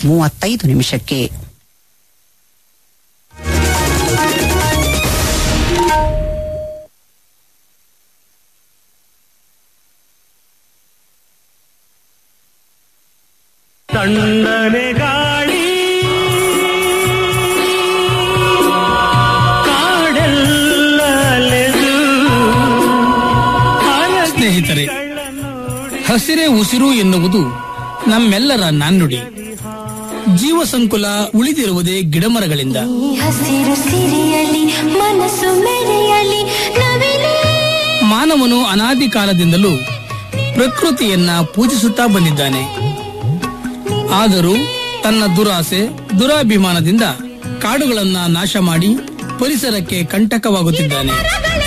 ಮೂವತ್ತೈದು ನಿಮಿಷಕ್ಕೆ ತಣ್ಣನೆ ಗಾಳಿ ಕಾಡೆಲ್ಲ ಅಲೆದು ಸ್ನೇಹಿತರೆ ಹಸಿರೇ ಉಸಿರು ಎನ್ನುವುದು ನಮ್ಮೆಲ್ಲರ ನಾಣ್ಣುಡಿ ಜೀವ ಸಂಕುಲ ಉಳಿದಿರುವುದೇ ಗಿಡಮರಗಳಿಂದ ಈ ಹಸಿರು ಸಿರಿಯಲಿ ಮನಸ್ಸು ಮೆರೆಯಲಿ ನವಿಲೇ ಮಾನವನು ಅನಾದಿ ಕಾಲದಿಂದಲೂ ಪ್ರಕೃತಿಯನ್ನ ಪೂಜಿಸುತ್ತಾ ಬಂದಿದ್ದಾನೆ ಆದರೂ ತನ್ನ ದುರಾಸೆ ದುರಾಭಿಮಾನದಿಂದ ಕಾಡುಗಳನ್ನ ನಾಶ ಮಾಡಿ ಪರಿಸರಕ್ಕೆ ಕಂಟಕವಾಗುತ್ತಿದ್ದಾನೆ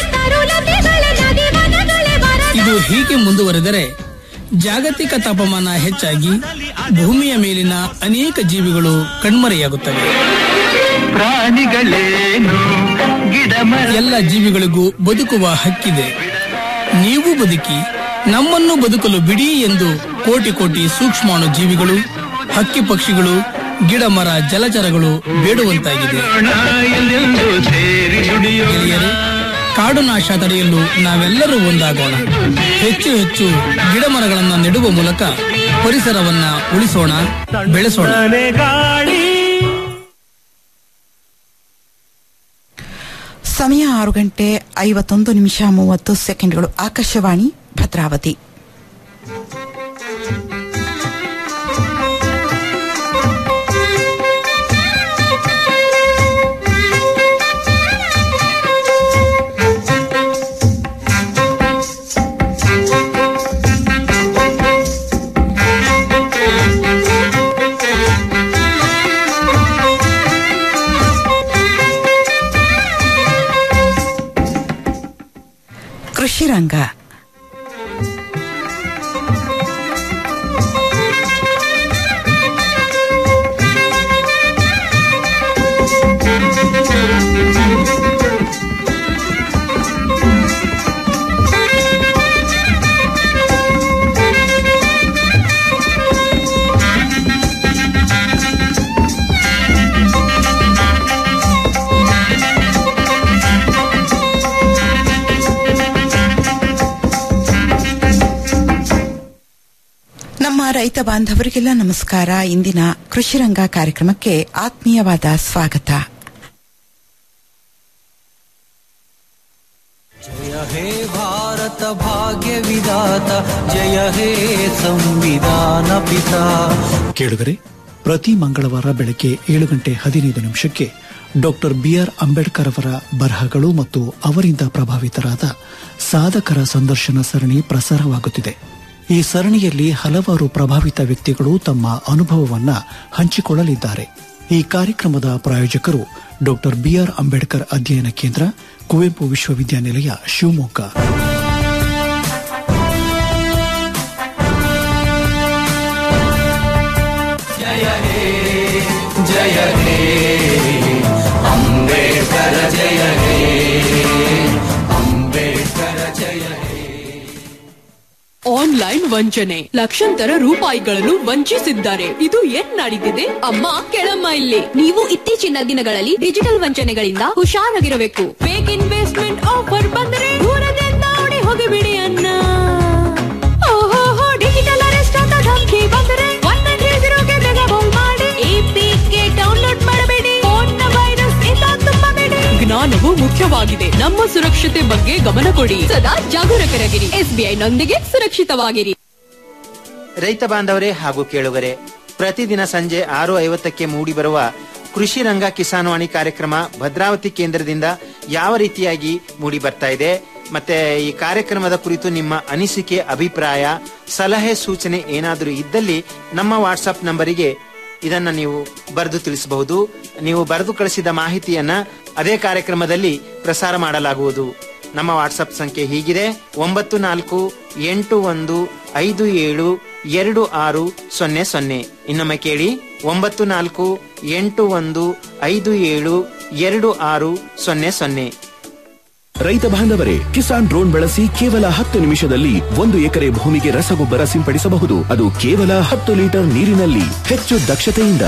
ಇದು ಹೀಗೆ ಮುಂದುವರೆದರೆ ಜಾಗತಿಕ ತಾಪಮಾನ ಹೆಚ್ಚಾಗಿ ಭೂಮಿಯ ಮೇಲಿನ ಅನೇಕ ಜೀವಿಗಳು ಕಣ್ಮರೆಯಾಗುತ್ತವೆ ಪ್ರಾಣಿಗಳೇನು ಗಿಡ ಮರ ಎಲ್ಲ ಜೀವಿಗಳಿಗೂ ಬದುಕುವ ಹಕ್ಕಿದೆ ನೀವು ಬದುಕಿ ನಮ್ಮನ್ನು ಬದುಕಲು ಬಿಡಿ ಎಂದು ಕೋಟಿ ಕೋಟಿ ಸೂಕ್ಷ್ಮಾಣು ಜೀವಿಗಳು ಹಕ್ಕಿ ಪಕ್ಷಿಗಳು ಗಿಡ ಮರ ಜಲಚರಗಳು ಬೇಡುವಂತಾಗಿದೆ ಎಲ್ಲೆಂದು ಸೇರಿ ದುಡಿಯೋಣ ಗೆಳೆಯರೇ ಕಾಡು ನಾಶ ತಡೆಯಲು ನಾವೆಲ್ಲರೂ ಒಂದಾಗೋಣ ಹೆಚ್ಚು ಹೆಚ್ಚು ಗಿಡ ಮರಗಳನ್ನು ನೆಡುವ ಮೂಲಕ ಪರಿಸರವನ್ನ ಉಳಿಸೋಣ ಬೆಳೆಸೋಣ ತಣ್ಣನೆ ಗಾಳಿ ಸಮಯ ಆರು ಗಂಟೆ ಐವತ್ತೊಂದು ನಿಮಿಷ ಮೂವತ್ತು ಸೆಕೆಂಡ್ಗಳು ಆಕಾಶವಾಣಿ ಭದ್ರಾವತಿ ಕೃಷಿ ರಂಗ ನಮ್ಮ ರೈತ ಬಾಂಧವರಿಗೆಲ್ಲ ನಮಸ್ಕಾರ ಇಂದಿನ ಕೃಷಿ ರಂಗ ಕಾರ್ಯಕ್ರಮಕ್ಕೆ ಆತ್ಮೀಯವಾದ ಸ್ವಾಗತ जय हे भारत भाग्य विधाता जय हे ಸಂವಿಧಾನ ಪಿತಾ ಕೇಳುಗರೆ ಪ್ರತಿ ಮಂಗಳವಾರ ಬೆಳಗ್ಗೆ ಏಳು ಗಂಟೆ ಹದಿನೈದು ನಿಮಿಷಕ್ಕೆ ಡಾಕ್ಟರ್ ಬಿಆರ್ ಅಂಬೇಡ್ಕರ್ ಅವರ ಬರಹಗಳು ಮತ್ತು ಅವರಿಂದ ಪ್ರಭಾವಿತರಾದ ಸಾಧಕರ ಸಂದರ್ಶನ ಸರಣಿ ಪ್ರಸಾರವಾಗುತ್ತಿದೆ ಈ ಸರಣಿಯಲ್ಲಿ ಹಲವಾರು ಪ್ರಭಾವಿತ ವ್ಯಕ್ತಿಗಳು ತಮ್ಮ ಅನುಭವವನ್ನ ಹಂಚಿಕೊಳ್ಳಲಿದ್ದಾರೆ ಈ ಕಾರ್ಯಕ್ರಮದ ಪ್ರಾಯೋಜಕರು ಡಾಕ್ಟರ್ ಬಿಆರ್ ಅಂಬೇಡ್ಕರ್ ಅಧ್ಯಯನ ಕೇಂದ್ರ ಕುವೆಂಪು ವಿಶ್ವವಿದ್ಯಾನಿಲಯ ಶಿವಮೊಗ್ಗ ಆನ್ಲೈನ್ ವಂಚನೆ ಲಕ್ಷಾಂತರ ರೂಪಾಯಿಗಳನ್ನು ವಂಚಿಸಿದ್ದಾರೆ ಇದು ಏನ್ ನಡೀತಿದೆ ಅಮ್ಮ ಕೆಳಮ್ಮ ಇಲ್ಲಿ ನೀವು ಇತ್ತೀಚಿನ ದಿನಗಳಲ್ಲಿ ಡಿಜಿಟಲ್ ವಂಚನೆಗಳಿಂದ ಹುಷಾರಾಗಿರಬೇಕು ಫೇಕ್ ಇನ್ವೆಸ್ಟ್ಮೆಂಟ್ ಆಫರ್ ಬಂದರೆ ದೂರದಿಂದ ಓಡಿ ಹೋಗಿಬಿಡಿ ಅನ್ನ ಓಹೋ ಡಿಜಿಟಲ್ ಅರೆಸ್ಟ್ ಅಂತ ಧಮಕಿ ಬಂದರೆ ಒನ್ ನೈನ್ ತ್ರೀ ಜೀರೋಗೆ ಬೇಗ ಕಾಲ್ ಮಾಡಿ ಎಪಿಕೆ ಡೌನ್ಲೋಡ್ ಮಾಡಬೇಡಿ ಫೋನ್ ವೈರಸ್ ಇಂದ ತುಂಬಬೇಡಿ ಜ್ಞಾನವು ಮುಖ್ಯವಾಗಿದೆ ನಮ್ಮ ಸುರಕ್ಷತೆ ಬಗ್ಗೆ ಗಮನ ಕೊಡಿ ಸದಾ ಜಾಗರೂಕರಾಗಿರಿ ಎಸ್ಬಿಐ ನೊಂದಿಗೆ ಸುರಕ್ಷಿತವಾಗಿರಿ ರೈತ ಬಾಂಧವರೇ ಹಾಗೂ ಕೇಳುಗರೆ ಪ್ರತಿದಿನ ಸಂಜೆ ಆರು ಐವತ್ತಕ್ಕೆ ಮೂಡಿಬರುವ ಕೃಷಿ ರಂಗ ಕಿಸಾನ್ವಾಣಿ ಕಾರ್ಯಕ್ರಮ ಭದ್ರಾವತಿ ಕೇಂದ್ರದಿಂದ ಯಾವ ರೀತಿಯಾಗಿ ಮೂಡಿ ಬರ್ತಾ ಇದೆ ಮತ್ತೆ ಈ ಕಾರ್ಯಕ್ರಮದ ಕುರಿತು ನಿಮ್ಮ ಅನಿಸಿಕೆ ಅಭಿಪ್ರಾಯ ಸಲಹೆ ಸೂಚನೆ ಏನಾದರೂ ಇದ್ದಲ್ಲಿ ನಮ್ಮ ವಾಟ್ಸಪ್ ನಂಬರಿಗೆ ಇದನ್ನ ನೀವು ಬರೆದು ತಿಳಿಸಬಹುದು ನೀವು ಬರೆದು ಕಳಿಸಿದ ಮಾಹಿತಿಯನ್ನ ಅದೇ ಕಾರ್ಯಕ್ರಮದಲ್ಲಿ ಪ್ರಸಾರ ಮಾಡಲಾಗುವುದು ನಮ್ಮ ವಾಟ್ಸಪ್ ಸಂಖ್ಯೆ ಹೀಗಿದೆ ಒಂಬತ್ತು ನಾಲ್ಕು ಎಂಟು ಒಂದು ಐದು ಏಳು ಎರಡು ಆರು ಸೊನ್ನೆ ಸೊನ್ನೆ ಇನ್ನೊಮ್ಮೆ ಕೇಳಿ ಒಂಬತ್ತು ನಾಲ್ಕು ಎಂಟು ಒಂದು ಐದು ಏಳು ಎರಡು ಆರು ಸೊನ್ನೆ ಸೊನ್ನೆ ರೈತ ಬಾಂಧವರೇ ಕಿಸಾನ್ ಡ್ರೋನ್ ಬಳಸಿ ಕೇವಲ ಹತ್ತು ನಿಮಿಷದಲ್ಲಿ ಒಂದು ಎಕರೆ ಭೂಮಿಗೆ ರಸಗೊಬ್ಬರ ಸಿಂಪಡಿಸಬಹುದು ಅದು ಕೇವಲ ಹತ್ತು ಲೀಟರ್ ನೀರಿನಲ್ಲಿ ಹೆಚ್ಚು ದಕ್ಷತೆಯಿಂದ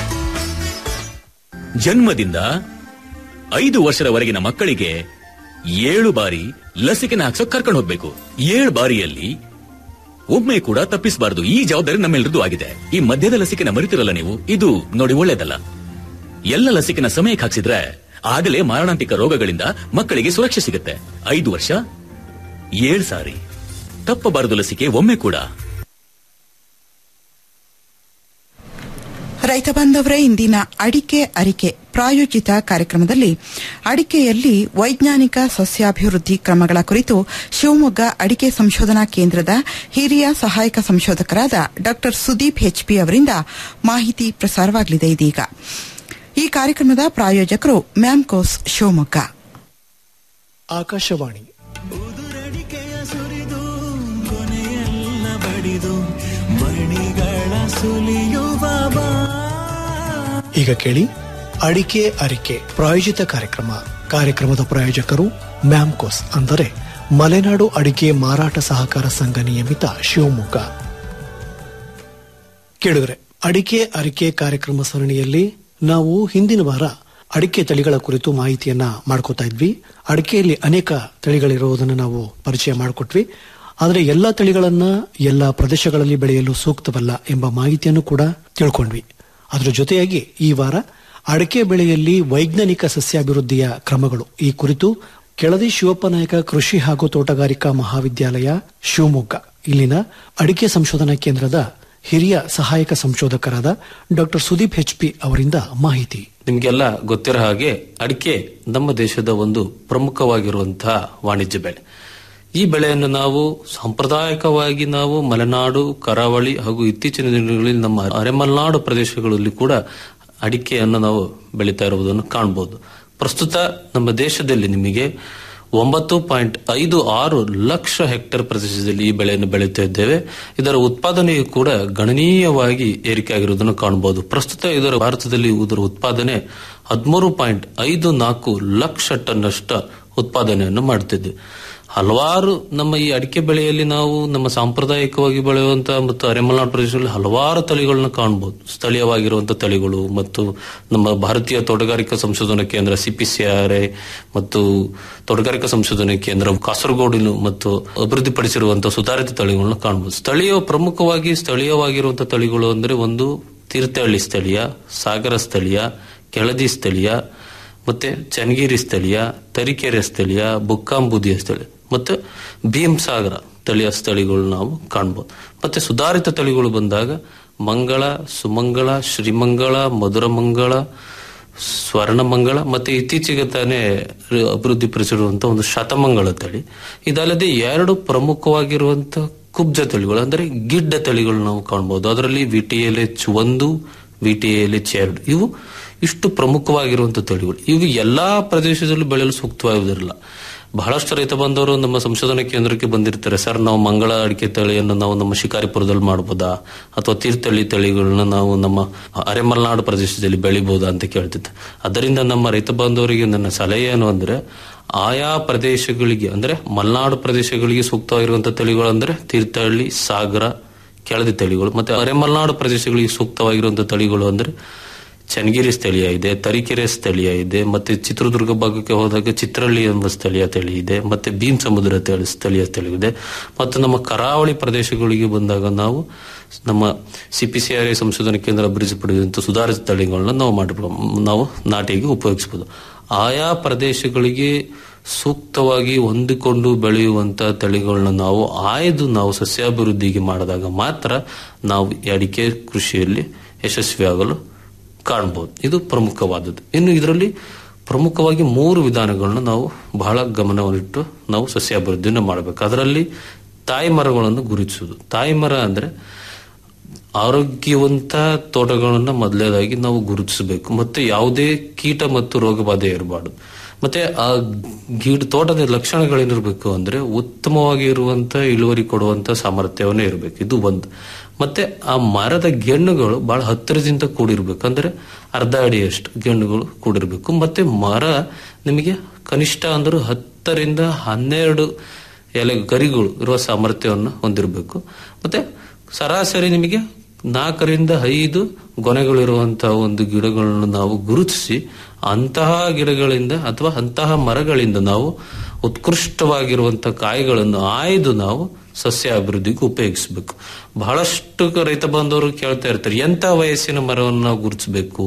ಜನ್ಮದಿಂದ ಐದು ವರ್ಷದವರೆಗಿನ ಮಕ್ಕಳಿಗೆ ಏಳು ಬಾರಿ ಲಸಿಕೆನ ಹಾಕ್ಸೋ ಕರ್ಕೊಂಡು ಹೋಗ್ಬೇಕು ಏಳು ಬಾರಿಯಲ್ಲಿ ಒಮ್ಮೆ ಕೂಡ ತಪ್ಪಿಸಬಾರದು ಈ ಜವಾಬ್ದಾರಿ ನಮ್ಮೆಲ್ಲರದು ಆಗಿದೆ ಈ ಮಧ್ಯದ ಲಸಿಕೆನ ಮರಿತಿರಲ್ಲ ನೀವು ಇದು ನೋಡಿ ಒಳ್ಳೇದಲ್ಲ ಎಲ್ಲ ಲಸಿಕೆನ ಸಮಯಕ್ಕೆ ಹಾಕ್ಸಿದ್ರೆ ಆಗಲೇ ಮಾರಣಾಂತಿಕ ರೋಗಗಳಿಂದ ಮಕ್ಕಳಿಗೆ ಸುರಕ್ಷೆ ಸಿಗುತ್ತೆ ಐದು ವರ್ಷ ಏಳು ಸಾರಿ ತಪ್ಪಬಾರದು ಲಸಿಕೆ ಒಮ್ಮೆ ಕೂಡ ರೈತ ಬಾಂಧವರೇ ಇಂದಿನ ಅಡಿಕೆ ಅರಿಕೆ ಪ್ರಾಯೋಜಿತ ಕಾರ್ಯಕ್ರಮದಲ್ಲಿ ಅಡಿಕೆಯಲ್ಲಿ ವೈಜ್ಞಾನಿಕ ಸಸ್ಯಾಭಿವೃದ್ಧಿ ಕ್ರಮಗಳ ಕುರಿತು ಶಿವಮೊಗ್ಗ ಅಡಿಕೆ ಸಂಶೋಧನಾ ಕೇಂದ್ರದ ಹಿರಿಯ ಸಹಾಯಕ ಸಂಶೋಧಕರಾದ ಡಾ ಸುದೀಪ್ ಹೆಚ್ಪಿ ಅವರಿಂದ ಮಾಹಿತಿ ಪ್ರಸಾರವಾಗಲಿದೆ ಇದೀಗ ಈ ಕಾರ್ಯಕ್ರಮದ ಪ್ರಾಯೋಜಕರು ಮ್ಯಾಮ್ಕೋಸ್ ಶಿವಮೊಗ್ಗ ಆಕಾಶವಾಣಿ ಕೊನೆಯೆಲ್ಲ ಬಡಿದು ಮಣಿಗಳ ಸುಲಿಯುವ ಬಾ ಈಗ ಕೇಳಿ ಅಡಿಕೆ ಅರಿಕೆ ಪ್ರಾಯೋಜಿತ ಕಾರ್ಯಕ್ರಮ ಕಾರ್ಯಕ್ರಮದ ಪ್ರಾಯೋಜಕರು ಮ್ಯಾಮ್ಕೋಸ್ ಅಂದರೆ ಮಲೆನಾಡು ಅಡಿಕೆ ಮಾರಾಟ ಸಹಕಾರ ಸಂಘ ನಿಯಮಿತ ಶಿವಮೊಗ್ಗ ಕೇಳಿದ್ರೆ ಅಡಿಕೆ ಅರಿಕೆ ಕಾರ್ಯಕ್ರಮ ಸರಣಿಯಲ್ಲಿ ನಾವು ಹಿಂದಿನ ವಾರ ಅಡಿಕೆ ತಳಿಗಳ ಕುರಿತು ಮಾಹಿತಿಯನ್ನ ಮಾಡ್ಕೋತಾ ಇದ್ವಿ ಅಡಿಕೆಯಲ್ಲಿ ಅನೇಕ ತಳಿಗಳಿರುವುದನ್ನು ನಾವು ಪರಿಚಯ ಮಾಡಿಕೊಟ್ವಿ ಆದರೆ ಎಲ್ಲಾ ತಳಿಗಳನ್ನ ಎಲ್ಲಾ ಪ್ರದೇಶಗಳಲ್ಲಿ ಬೆಳೆಯಲು ಸೂಕ್ತವಲ್ಲ ಎಂಬ ಮಾಹಿತಿಯನ್ನು ಕೂಡ ತಿಳ್ಕೊಂಡ್ವಿ ಅದರ ಜೊತೆಯಾಗಿ ಈ ವಾರ ಅಡಿಕೆ ಬೆಳೆಯಲ್ಲಿ ವೈಜ್ಞಾನಿಕ ಸಸ್ಯಾಭಿವೃದ್ಧಿಯ ಕ್ರಮಗಳು ಈ ಕುರಿತು ಕೆಳದಿ ಶಿವಪ್ಪ ನಾಯಕ ಕೃಷಿ ಹಾಗೂ ತೋಟಗಾರಿಕಾ ಮಹಾವಿದ್ಯಾಲಯ ಶಿವಮೊಗ್ಗ ಇಲ್ಲಿನ ಅಡಿಕೆ ಸಂಶೋಧನಾ ಕೇಂದ್ರದ ಹಿರಿಯ ಸಹಾಯಕ ಸಂಶೋಧಕರಾದ ಡಾಕ್ಟರ್ ಸುದೀಪ್ ಹೆಚ್ಪಿ ಅವರಿಂದ ಮಾಹಿತಿ ನಿಮ್ಗೆಲ್ಲ ಗೊತ್ತಿರೋ ಹಾಗೆ ಅಡಿಕೆ ನಮ್ಮ ದೇಶದ ಒಂದು ಪ್ರಮುಖವಾಗಿರುವಂತಹ ವಾಣಿಜ್ಯ ಬೆಳೆ ಈ ಬೆಳೆಯನ್ನು ನಾವು ಸಾಂಪ್ರದಾಯಿಕವಾಗಿ ನಾವು ಮಲೆನಾಡು ಕರಾವಳಿ ಹಾಗೂ ಇತ್ತೀಚಿನ ದಿನಗಳಲ್ಲಿ ನಮ್ಮ ಅರೆಮಲೆನಾಡು ಪ್ರದೇಶಗಳಲ್ಲಿ ಕೂಡ ಅಡಿಕೆಯನ್ನು ನಾವು ಬೆಳೀತಾ ಇರುವುದನ್ನು ಕಾಣಬಹುದು ಪ್ರಸ್ತುತ ನಮ್ಮ ದೇಶದಲ್ಲಿ ನಿಮಗೆ ಒಂಬತ್ತು ಪಾಯಿಂಟ್ ಐದು ಆರು ಲಕ್ಷ ಹೆಕ್ಟೇರ್ ಪ್ರದೇಶದಲ್ಲಿ ಈ ಬೆಳೆಯನ್ನು ಬೆಳೆಯುತ್ತಾ ಇದ್ದೇವೆ ಇದರ ಉತ್ಪಾದನೆಯು ಕೂಡ ಗಣನೀಯವಾಗಿ ಏರಿಕೆ ಆಗಿರುವುದನ್ನು ಕಾಣಬಹುದು ಪ್ರಸ್ತುತ ಇದರ ಭಾರತದಲ್ಲಿ ಇದರ ಉತ್ಪಾದನೆ ಹದಿಮೂರು ಪಾಯಿಂಟ್ ಐದು ನಾಲ್ಕು ಲಕ್ಷ ಟನ್ ಅಷ್ಟ ಉತ್ಪಾದನೆಯನ್ನು ಮಾಡುತ್ತಿದೆ ಹಲವಾರು ನಮ್ಮ ಈ ಅಡಿಕೆ ಬೆಳೆಯಲ್ಲಿ ನಾವು ನಮ್ಮ ಸಾಂಪ್ರದಾಯಿಕವಾಗಿ ಬೆಳೆಯುವಂತಹ ಮತ್ತು ಅರೆಮಲೆನಾಡು ಪ್ರದೇಶದಲ್ಲಿ ಹಲವಾರು ತಳಿಗಳನ್ನ ಕಾಣಬಹುದು ಸ್ಥಳೀಯವಾಗಿರುವಂತಹ ತಳಿಗಳು ಮತ್ತು ನಮ್ಮ ಭಾರತೀಯ ತೋಟಗಾರಿಕಾ ಸಂಶೋಧನಾ ಕೇಂದ್ರ ಸಿಪಿಸಿಆರ್ಐ ಮತ್ತು ತೋಟಗಾರಿಕಾ ಸಂಶೋಧನಾ ಕೇಂದ್ರ ಕಾಸರಗೋಡಿನ ಮತ್ತು ಅಭಿವೃದ್ಧಿಪಡಿಸಿರುವಂತಹ ಸುಧಾರಿತ ತಳಿಗಳನ್ನ ಕಾಣಬಹುದು ಸ್ಥಳೀಯ ಪ್ರಮುಖವಾಗಿ ಸ್ಥಳೀಯವಾಗಿರುವಂತಹ ತಳಿಗಳು ಅಂದ್ರೆ ಒಂದು ತೀರ್ಥಹಳ್ಳಿ ಸ್ಥಳೀಯ ಸಾಗರ ಸ್ಥಳೀಯ ಕೆಳದಿ ಸ್ಥಳೀಯ ಮತ್ತೆ ಚನ್ನಗಿರಿ ಸ್ಥಳೀಯ ತರೀಕೆರೆ ಸ್ಥಳೀಯ ಬುಕ್ಕಾಂಬುದಿಯ ಸ್ಥಳೀಯ ಮತ್ತು ಭೀಮಸಾಗರ ತಳಿಯ ಸ್ಥಳಿಗಳು ನಾವು ಕಾಣಬಹುದು ಮತ್ತೆ ಸುಧಾರಿತ ತಳಿಗಳು ಬಂದಾಗ ಮಂಗಳ ಸುಮಂಗಳ ಶ್ರೀಮಂಗಳ ಮಧುರಮಂಗಳ ಸ್ವರ್ಣಮಂಗಳ ಮತ್ತೆ ಇತ್ತೀಚೆಗೆ ತಾನೇ ಅಭಿವೃದ್ಧಿಪಡಿಸಿರುವಂತಹ ಒಂದು ಶತಮಂಗಳ ತಳಿ ಇದಲ್ಲದೆ ಎರಡು ಪ್ರಮುಖವಾಗಿರುವಂತಹ ಕುಬ್ಜ ತಳಿಗಳು ಅಂದ್ರೆ ಗಿಡ್ಡ ತಳಿಗಳು ನಾವು ಕಾಣಬಹುದು ಅದರಲ್ಲಿ ವಿ ಟಿ ಎಲ್ ಎಚ್ ಒಂದು ವಿ ಟಿ ಎಲ್ ಎಚ್ ಎರಡು ಇವು ಇಷ್ಟು ಪ್ರಮುಖವಾಗಿರುವಂತಹ ತಳಿಗಳು ಇವು ಎಲ್ಲಾ ಪ್ರದೇಶದಲ್ಲೂ ಬೆಳೆಯಲು ಸೂಕ್ತವಾಗಿರುವುದಿಲ್ಲ ಬಹಳಷ್ಟು ರೈತ ಬಂದವರು ನಮ್ಮ ಸಂಶೋಧನಾ ಕೇಂದ್ರಕ್ಕೆ ಬಂದಿರ್ತಾರೆ ಸರ್ ನಾವು ಮಂಗಳ ಅಡಿಕೆ ತಳಿಯನ್ನು ನಾವು ನಮ್ಮ ಶಿಕಾರಿಪುರದಲ್ಲಿ ಮಾಡಬಹುದಾ ಅಥವಾ ತೀರ್ಥಹಳ್ಳಿ ತಳಿಗಳನ್ನ ನಾವು ನಮ್ಮ ಅರೆಮಲೆನಾಡು ಪ್ರದೇಶದಲ್ಲಿ ಬೆಳಿಬಹುದಾ ಅಂತ ಕೇಳ್ತಿದ್ದೆ ಅದರಿಂದ ನಮ್ಮ ರೈತ ಬಾಂಧವರಿಗೆ ನನ್ನ ಸಲಹೆ ಏನು ಅಂದ್ರೆ ಆಯಾ ಪ್ರದೇಶಗಳಿಗೆ ಅಂದ್ರೆ ಮಲೆನಾಡು ಪ್ರದೇಶಗಳಿಗೆ ಸೂಕ್ತವಾಗಿರುವಂತಹ ತಳಿಗಳು ಅಂದ್ರೆ ತೀರ್ಥಹಳ್ಳಿ ಸಾಗರ ಕೆಳದಿ ತಳಿಗಳು ಮತ್ತೆ ಅರೆಮಲೆನಾಡು ಪ್ರದೇಶಗಳಿಗೆ ಸೂಕ್ತವಾಗಿರುವಂತಹ ತಳಿಗಳು ಅಂದ್ರೆ ಚನ್ನಗಿರಿ ಸ್ಥಳೀಯ ಇದೆ ತರೀಕೆರೆ ಸ್ಥಳೀಯ ಇದೆ ಮತ್ತೆ ಚಿತ್ರದುರ್ಗ ಭಾಗಕ್ಕೆ ಹೋದಾಗ ಚಿತ್ರಹಳ್ಳಿ ಎಂಬ ಸ್ಥಳೀಯ ತಳಿ ಇದೆ ಮತ್ತೆ ಭೀಮ್ ಸಮುದ್ರ ತಳಿ ಸ್ಥಳೀಯ ತಳಿ ಇದೆ ಮತ್ತು ನಮ್ಮ ಕರಾವಳಿ ಪ್ರದೇಶಗಳಿಗೆ ಬಂದಾಗ ನಾವು ನಮ್ಮ ಸಿಪಿಸಿಆರ್ಐ ಸಂಶೋಧನಾ ಕೇಂದ್ರ ಅಭಿವೃದ್ಧಿಪಡಿಸಿದಂತ ಸುಧಾರಿತ ತಳಿಗಳನ್ನ ನಾವು ಮಾಡಿ ನಾವು ನಾಟಿಗೆ ಉಪಯೋಗಿಸಬಹುದು ಆಯಾ ಪ್ರದೇಶಗಳಿಗೆ ಸೂಕ್ತವಾಗಿ ಹೊಂದಿಕೊಂಡು ಬೆಳೆಯುವಂತ ತಳಿಗಳನ್ನ ನಾವು ಆಯ್ದು ನಾವು ಸಸ್ಯಾಭಿವೃದ್ಧಿಗೆ ಮಾಡಿದಾಗ ಮಾತ್ರ ನಾವು ಈ ಅಡಿಕೆ ಕೃಷಿಯಲ್ಲಿ ಯಶಸ್ವಿಯಾಗಲು ಕಾಣಬಹುದು ಇದು ಪ್ರಮುಖವಾದದ್ದು ಇನ್ನು ಇದರಲ್ಲಿ ಪ್ರಮುಖವಾಗಿ ಮೂರು ವಿಧಾನಗಳನ್ನ ನಾವು ಬಹಳ ಗಮನವನ್ನಿಟ್ಟು ನಾವು ಸಸ್ಯಾಭಿವೃದ್ಧಿಯನ್ನು ಮಾಡಬೇಕು ಅದರಲ್ಲಿ ತಾಯಿ ಮರಗಳನ್ನು ಗುರುತಿಸುವುದು ತಾಯಿ ಮರ ಅಂದ್ರೆ ಆರೋಗ್ಯವಂತ ತೋಟಗಳನ್ನ ಮೊದಲನೇದಾಗಿ ನಾವು ಗುರುತಿಸಬೇಕು ಮತ್ತೆ ಯಾವುದೇ ಕೀಟ ಮತ್ತು ರೋಗ ಬಾಧೆ ಇರಬಾರ್ದು ಮತ್ತೆ ಆ ಗಿಡ ತೋಟದ ಲಕ್ಷಣಗಳೇನಿರಬೇಕು ಅಂದ್ರೆ ಉತ್ತಮವಾಗಿ ಇರುವಂತ ಇಳುವರಿ ಕೊಡುವಂತ ಸಾಮರ್ಥ್ಯವನ್ನೇ ಇರಬೇಕು ಇದು ಒಂದು ಮತ್ತೆ ಆ ಮರದ ಗೆಣ್ಣುಗಳು ಬಹಳ ಹತ್ತಿರದಿಂದ ಕೂಡಿರ್ಬೇಕು ಅಂದ್ರೆ ಅರ್ಧ ಅಡಿಯಷ್ಟು ಗೆಣ್ಣುಗಳು ಕೂಡಿರ್ಬೇಕು ಮತ್ತೆ ಮರ ನಿಮಗೆ ಕನಿಷ್ಠ ಅಂದ್ರೆ ಹತ್ತು ಹತ್ತರಿಂದ ಹನ್ನೆರಡು ಎಲೆ ಗರಿಗಳು ಇರುವ ಸಾಮರ್ಥ್ಯವನ್ನು ಹೊಂದಿರಬೇಕು ಮತ್ತೆ ಸರಾಸರಿ ನಿಮಗೆ ನಾಲ್ಕರಿಂದ ಐದು ಗೊನೆಗಳಿರುವಂತಹ ಒಂದು ಗಿಡಗಳನ್ನು ನಾವು ಗುರುತಿಸಿ ಅಂತಹ ಗಿಡಗಳಿಂದ ಅಥವಾ ಅಂತಹ ಮರಗಳಿಂದ ನಾವು ಉತ್ಕೃಷ್ಟವಾಗಿರುವಂತಹ ಕಾಯಿಗಳನ್ನು ಆಯ್ದು ನಾವು ಸಸ್ಯ ಅಭಿವೃದ್ಧಿಗೆ ಉಪಯೋಗಿಸಬೇಕು ಬಹಳಷ್ಟು ರೈತ ಬಾಂಧವರು ಕೇಳ್ತಾ ಇರ್ತಾರೆ ಎಂತ ವಯಸ್ಸಿನ ಮರವನ್ನು ನಾವು ಗುರುತಿಸಬೇಕು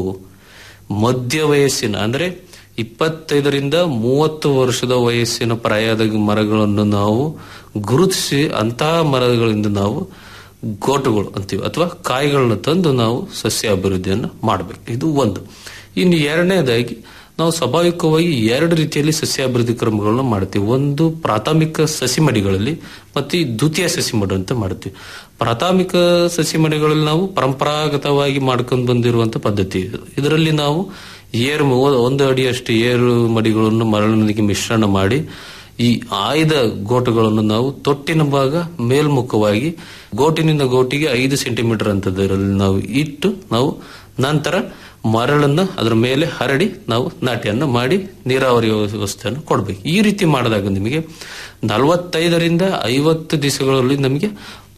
ಮಧ್ಯ ವಯಸ್ಸಿನ ಅಂದ್ರೆ ಇಪ್ಪತ್ತೈದರಿಂದ ಮೂವತ್ತು ವರ್ಷದ ವಯಸ್ಸಿನ ಪ್ರಾಯದ ಮರಗಳನ್ನು ನಾವು ಗುರುತಿಸಿ ಅಂತಹ ಮರಗಳಿಂದ ನಾವು ಗೋಟುಗಳು ಅಂತೀವಿ ಅಥವಾ ಕಾಯಿಗಳನ್ನ ತಂದು ನಾವು ಸಸ್ಯ ಅಭಿವೃದ್ಧಿಯನ್ನು ಮಾಡಬೇಕು ಇದು ಒಂದು ಇನ್ನು ಎರಡನೇದಾಗಿ ನಾವು ಸ್ವಾಭಾವಿಕವಾಗಿ ಎರಡು ರೀತಿಯಲ್ಲಿ ಸಸ್ಯಾಭಿವೃದ್ಧಿ ಕ್ರಮಗಳನ್ನ ಮಾಡ್ತೀವಿ ಒಂದು ಪ್ರಾಥಮಿಕ ಸಸಿಮಡಿಗಳಲ್ಲಿ ಮತ್ತೆ ಈ ದ್ವಿತೀಯ ಸಸಿಮಡಿ ಅಂತ ಮಾಡ್ತೀವಿ ಪ್ರಾಥಮಿಕ ಸಸಿಮಡಿಗಳಲ್ಲಿ ನಾವು ಪರಂಪರಾಗತವಾಗಿ ಮಾಡ್ಕೊಂಡು ಬಂದಿರುವಂತ ಪದ್ಧತಿ ಇದು ಇದರಲ್ಲಿ ನಾವು ಏರು ಮು- ಒಂದು ಅಡಿಯಷ್ಟು ಏರು ಮಡಿಗಳನ್ನು ಮರಳಿನೊಂದಿಗೆ ಮಿಶ್ರಣ ಮಾಡಿ ಈ ಆಯ್ದ ಗೋಟುಗಳನ್ನು ನಾವು ತೊಟ್ಟಿನ ಭಾಗ ಮೇಲ್ಮುಖವಾಗಿ ಗೋಟಿನಿಂದ ಗೋಟಿಗೆ ಐದು ಸೆಂಟಿಮೀಟರ್ ಅಂತದರಲ್ಲಿ ನಾವು ಇಟ್ಟು ನಾವು ನಂತರ ಮರಳನ್ನು ಅದರ ಮೇಲೆ ಹರಡಿ ನಾವು ನಾಟಿಯನ್ನು ಮಾಡಿ ನೀರಾವರಿ ವ್ಯವಸ್ಥೆಯನ್ನು ಕೊಡಬೇಕು ಈ ರೀತಿ ಮಾಡಿದಾಗ ನಿಮಗೆ ನಲವತ್ತೈದರಿಂದ ಐವತ್ತು ದಿವಸಗಳಲ್ಲಿ ನಮಗೆ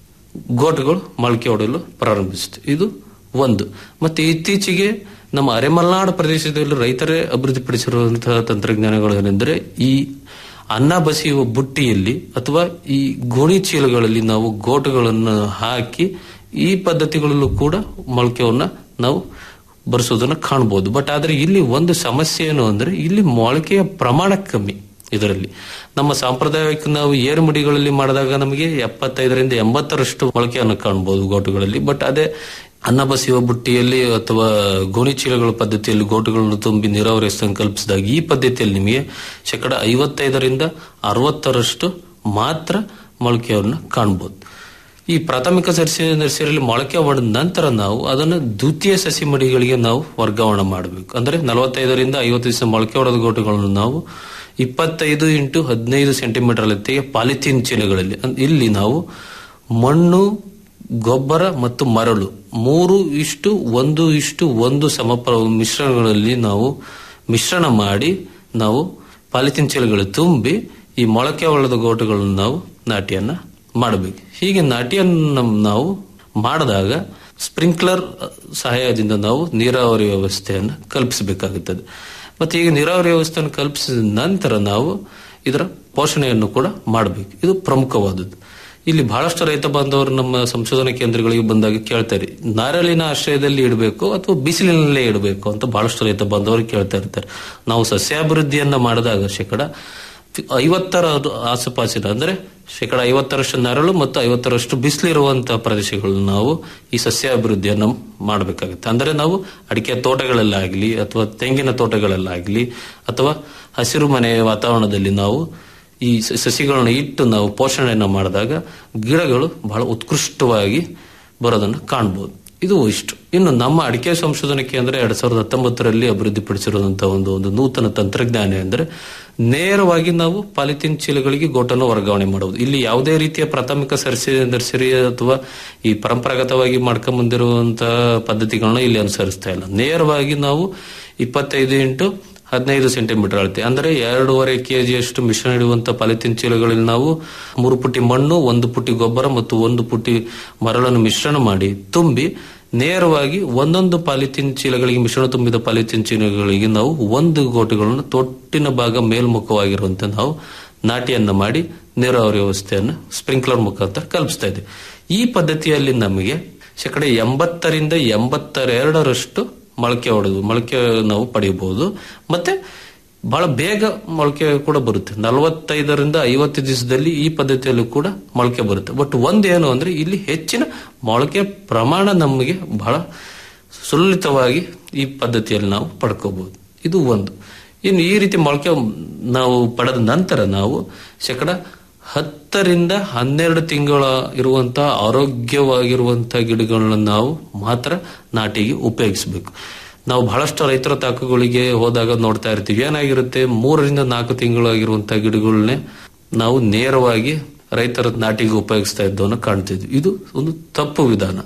ಗೋಟುಗಳು ಮೊಳಕೆ ಹೊಡೆಯಲು ಪ್ರಾರಂಭಿಸುತ್ತೆ ಇದು ಒಂದು ಮತ್ತೆ ಇತ್ತೀಚೆಗೆ ನಮ್ಮ ಅರೆಮಲ್ನಾಡು ಪ್ರದೇಶದಲ್ಲಿ ರೈತರೇ ಅಭಿವೃದ್ಧಿಪಡಿಸಿರುವಂತಹ ತಂತ್ರಜ್ಞಾನಗಳು ಏನೆಂದರೆ ಈ ಅನ್ನ ಬಸಿಯುವ ಬುಟ್ಟಿಯಲ್ಲಿ ಅಥವಾ ಈ ಗೋಣಿ ಚೀಲಗಳಲ್ಲಿ ನಾವು ಗೋಟುಗಳನ್ನು ಹಾಕಿ ಈ ಪದ್ಧತಿಗಳಲ್ಲೂ ಕೂಡ ಮೊಳಕೆಯನ್ನ ನಾವು ಬರ್ಸೋದನ್ನ ಕಾಣಬಹುದು ಬಟ್ ಆದ್ರೆ ಇಲ್ಲಿ ಒಂದು ಸಮಸ್ಯೆ ಏನು ಅಂದ್ರೆ ಇಲ್ಲಿ ಮೊಳಕೆಯ ಪ್ರಮಾಣ ಕಮ್ಮಿ ಇದರಲ್ಲಿ ನಮ್ಮ ಸಾಂಪ್ರದಾಯಿಕ ನಾವು ಏರು ಮಡಿಗಳಲ್ಲಿ ಮಾಡಿದಾಗ ನಮಗೆ ಎಪ್ಪತ್ತೈದರಿಂದ ಎಂಬತ್ತರಷ್ಟು ಮೊಳಕೆಯನ್ನು ಕಾಣಬಹುದು ಗೋಟುಗಳಲ್ಲಿ ಬಟ್ ಅದೇ ಅನ್ನ ಬಸಿಯುವ ಬುಟ್ಟಿಯಲ್ಲಿ ಅಥವಾ ಗೋಣಿ ಚೀಲಗಳ ಪದ್ಧತಿಯಲ್ಲಿ ಗೋಟುಗಳನ್ನು ತುಂಬಿ ನೀರಾವರಿ ಸಂಕಲ್ಪಿಸಿದಾಗ ಈ ಪದ್ಧತಿಯಲ್ಲಿ ನಿಮಗೆ ಶೇಕಡ ಐವತ್ತೈದರಿಂದ ಅರವತ್ತರಷ್ಟು ಮಾತ್ರ ಮೊಳಕೆಯನ್ನು ಕಾಣಬಹುದು ಈ ಪ್ರಾಥಮಿಕ ಸಸಿ ನರ್ಸರಿಯಲ್ಲಿ ಮೊಳಕೆ ಹೊಡೆದ ನಂತರ ನಾವು ಅದನ್ನು ದ್ವಿತೀಯ ಸಸಿ ಮಡಿಗಳಿಗೆ ನಾವು ವರ್ಗಾವಣೆ ಮಾಡಬೇಕು ಅಂದ್ರೆ ನಲವತ್ತೈದರಿಂದ ಐವತ್ತು ದಿವಸ ಮೊಳಕೆ ಹೊಡೆದ ಗೋಟುಗಳನ್ನು ನಾವು ಇಪ್ಪತ್ತೈದು ಇಂಟು ಹದಿನೈದು ಸೆಂಟಿಮೀಟರ್ ಅಳತೆಯ ಪಾಲಿಥೀನ್ ಚೀಲಗಳಲ್ಲಿ ಅಂದ್- ಇಲ್ಲಿ ನಾವು ಮಣ್ಣು ಗೊಬ್ಬರ ಮತ್ತು ಮರಳು ಮೂರು ಇಷ್ಟು ಒಂದು ಇಷ್ಟು ಒಂದು ಸಮಪ್ರ ಮಿಶ್ರಣಗಳಲ್ಲಿ ನಾವು ಮಿಶ್ರಣ ಮಾಡಿ ನಾವು ಪಾಲಿಥೀನ್ ಚೀಲಗಳು ತುಂಬಿ ಈ ಮೊಳಕೆ ಹೊಡೆದ ಗೋಟುಗಳನ್ನು ನಾವು ನಾಟಿಯನ್ನ ಮಾಡಬೇಕು ಹೀಗೆ ನಾಟಿಯನ್ನು ನಾವು ಮಾಡಿದಾಗ ಸ್ಪ್ರಿಂಕ್ಲರ್ ಸಹಾಯದಿಂದ ನಾವು ನೀರಾವರಿ ವ್ಯವಸ್ಥೆಯನ್ನು ಕಲ್ಪಿಸಬೇಕಾಗುತ್ತದೆ ಮತ್ತೆ ಈಗ ನೀರಾವರಿ ವ್ಯವಸ್ಥೆಯನ್ನು ಕಲ್ಪಿಸಿದ ನಂತರ ನಾವು ಇದರ ಪೋಷಣೆಯನ್ನು ಕೂಡ ಮಾಡಬೇಕು ಇದು ಪ್ರಮುಖವಾದದ್ದು ಇಲ್ಲಿ ಬಹಳಷ್ಟು ರೈತ ಬಾಂಧವರು ನಮ್ಮ ಸಂಶೋಧನಾ ಕೇಂದ್ರಗಳಿಗೆ ಬಂದಾಗ ಕೇಳ್ತಾರೆ ನಾರಳಿನ ಆಶ್ರಯದಲ್ಲಿ ಇಡಬೇಕು ಅಥವಾ ಬಿಸಿಲಿನಲ್ಲೇ ಇಡಬೇಕು ಅಂತ ಬಹಳಷ್ಟು ರೈತ ಬಾಂಧವರು ಕೇಳ್ತಾ ಇರ್ತಾರೆ ನಾವು ಸಸ್ಯಾಭಿವೃದ್ಧಿಯನ್ನ ಮಾಡಿದಾಗ ಶೇಕಡ ಐವತ್ತರ ಆಸುಪಾಸಿನ ಅಂದ್ರೆ ಶೇಕಡ ಐವತ್ತರಷ್ಟು ನೆರಳು ಮತ್ತು ಐವತ್ತರಷ್ಟು ಬಿಸಿಲಿರುವಂತಹ ಪ್ರದೇಶಗಳನ್ನು ನಾವು ಈ ಸಸ್ಯ ಅಭಿವೃದ್ಧಿಯನ್ನು ಮಾಡಬೇಕಾಗುತ್ತೆ ಅಂದ್ರೆ ನಾವು ಅಡಿಕೆ ತೋಟಗಳಲ್ಲಾಗಲಿ ಅಥವಾ ತೆಂಗಿನ ತೋಟಗಳಲ್ಲಾಗಲಿ ಅಥವಾ ಹಸಿರು ಮನೆ ವಾತಾವರಣದಲ್ಲಿ ನಾವು ಈ ಸ- ಸಸಿಗಳನ್ನ ಇಟ್ಟು ನಾವು ಪೋಷಣೆಯನ್ನು ಮಾಡಿದಾಗ ಗಿಡಗಳು ಬಹಳ ಉತ್ಕೃಷ್ಟವಾಗಿ ಬರೋದನ್ನು ಕಾಣಬಹುದು ಇದು ಇಷ್ಟು ಇನ್ನು ನಮ್ಮ ಅಡಿಕೆ ಸಂಶೋಧನಾ ಕೇಂದ್ರ ಎರಡ್ ಸಾವಿರದ ಹತ್ತೊಂಬತ್ತರಲ್ಲಿ ಅಭಿವೃದ್ಧಿಪಡಿಸಿರುವಂತಹ ಒಂದು ಒಂದು ನೂತನ ತಂತ್ರಜ್ಞಾನ ಎಂದರೆ ನೇರವಾಗಿ ನಾವು ಪಾಲಿಥೀನ್ ಚೀಲಗಳಿಗೆ ಗೋಟನ್ನು ವರ್ಗಾವಣೆ ಮಾಡುವುದು ಇಲ್ಲಿ ಯಾವುದೇ ರೀತಿಯ ಪ್ರಾಥಮಿಕ ಸರಸಿ ನರ್ಸರಿ ಅಥವಾ ಈ ಪರಂಪರಾಗತವಾಗಿ ಮಾಡ್ಕೊಂಡ್ ಬಂದಿರುವಂತಹ ಪದ್ಧತಿಗಳನ್ನ ಇಲ್ಲಿ ಅನುಸರಿಸ್ತಾ ಇಲ್ಲ ನೇರವಾಗಿ ನಾವು ಇಪ್ಪತ್ತೈದು ಇಂಟು ಹದಿನೈದು ಸೆಂಟಿಮೀಟರ್ ಅಳತೆ ಅಂದ್ರೆ ಎರಡೂವರೆ ಕೆಜಿಯಷ್ಟು ಮಿಶ್ರಣ ಇಡುವಂತ ಪಾಲಿಥೀನ್ ಚೀಲಗಳಲ್ಲಿ ನಾವು ಮೂರು ಪುಟ್ಟಿ ಮಣ್ಣು ಒಂದು ಪುಟ್ಟಿ ಗೊಬ್ಬರ ಮತ್ತು ಒಂದು ಪುಟ್ಟಿ ಮರಳನ್ನು ಮಿಶ್ರಣ ಮಾಡಿ ತುಂಬಿ ನೇರವಾಗಿ ಒಂದೊಂದು ಪಾಲಿಥೀನ್ ಚೀಲಗಳಿಗೆ ಮಿಶ್ರಣ ತುಂಬಿದ ಪಾಲಿಥೀನ್ ಚೀಲಗಳಿಗೆ ನಾವು ಒಂದು ಗೋಟುಗಳನ್ನು ತೊಟ್ಟಿನ ಭಾಗ ಮೇಲ್ಮುಖವಾಗಿರುವಂತೆ ನಾವು ನಾಟಿಯನ್ನ ಮಾಡಿ ನೀರಾವರಿ ವ್ಯವಸ್ಥೆಯನ್ನು ಸ್ಪ್ರಿಂಕ್ಲರ್ ಮುಖಾಂತರ ಕಲ್ಪಿಸ್ತಾ ಇದ್ದೀವಿ ಈ ಪದ್ಧತಿಯಲ್ಲಿ ನಮಗೆ ಶೇಕಡ ಎಂಬತ್ತರಿಂದ ಎಂಬತ್ತೆರಡರಷ್ಟು ಮೊಳಕೆ ಹೊಡೆದು ಮೊಳಕೆ ನಾವು ಪಡೆಯಬಹುದು ಮತ್ತೆ ಬಹಳ ಬೇಗ ಮೊಳಕೆ ಕೂಡ ಬರುತ್ತೆ ನಲವತ್ತೈದರಿಂದ ಐವತ್ತು ದಿವಸದಲ್ಲಿ ಈ ಪದ್ಧತಿಯಲ್ಲೂ ಕೂಡ ಮೊಳಕೆ ಬರುತ್ತೆ ಬಟ್ ಒಂದೇನು ಅಂದ್ರೆ ಇಲ್ಲಿ ಹೆಚ್ಚಿನ ಮೊಳಕೆ ಪ್ರಮಾಣ ನಮಗೆ ಬಹಳ ಸುಲಲಿತವಾಗಿ ಈ ಪದ್ಧತಿಯಲ್ಲಿ ನಾವು ಪಡ್ಕೋಬಹುದು ಇದು ಒಂದು ಇನ್ನು ಈ ರೀತಿ ಮೊಳಕೆ ನಾವು ಪಡೆದ ನಂತರ ನಾವು ಶೇಕಡ ಹತ್ತರಿಂದ ಹನ್ನೆರಡು ತಿಂಗಳ ಇರುವಂತಹ ಆರೋಗ್ಯವಾಗಿರುವಂತಹ ಗಿಡಗಳನ್ನ ನಾವು ಮಾತ್ರ ನಾಟಿಗೆ ಉಪಯೋಗಿಸಬೇಕು ನಾವು ಬಹಳಷ್ಟು ರೈತರ ತಾಕುಗಳಿಗೆ ಹೋದಾಗ ನೋಡ್ತಾ ಇರ್ತೀವಿ ಏನಾಗಿರುತ್ತೆ ಮೂರರಿಂದ ನಾಲ್ಕು ತಿಂಗಳಾಗಿರುವಂತಹ ಗಿಡಗಳನ್ನೇ ನಾವು ನೇರವಾಗಿ ರೈತರ ನಾಟಿಗೆ ಉಪಯೋಗಿಸ್ತಾ ಇದ್ದವನ್ನ ಕಾಣ್ತಿದ್ವಿ ಇದು ಒಂದು ತಪ್ಪು ವಿಧಾನ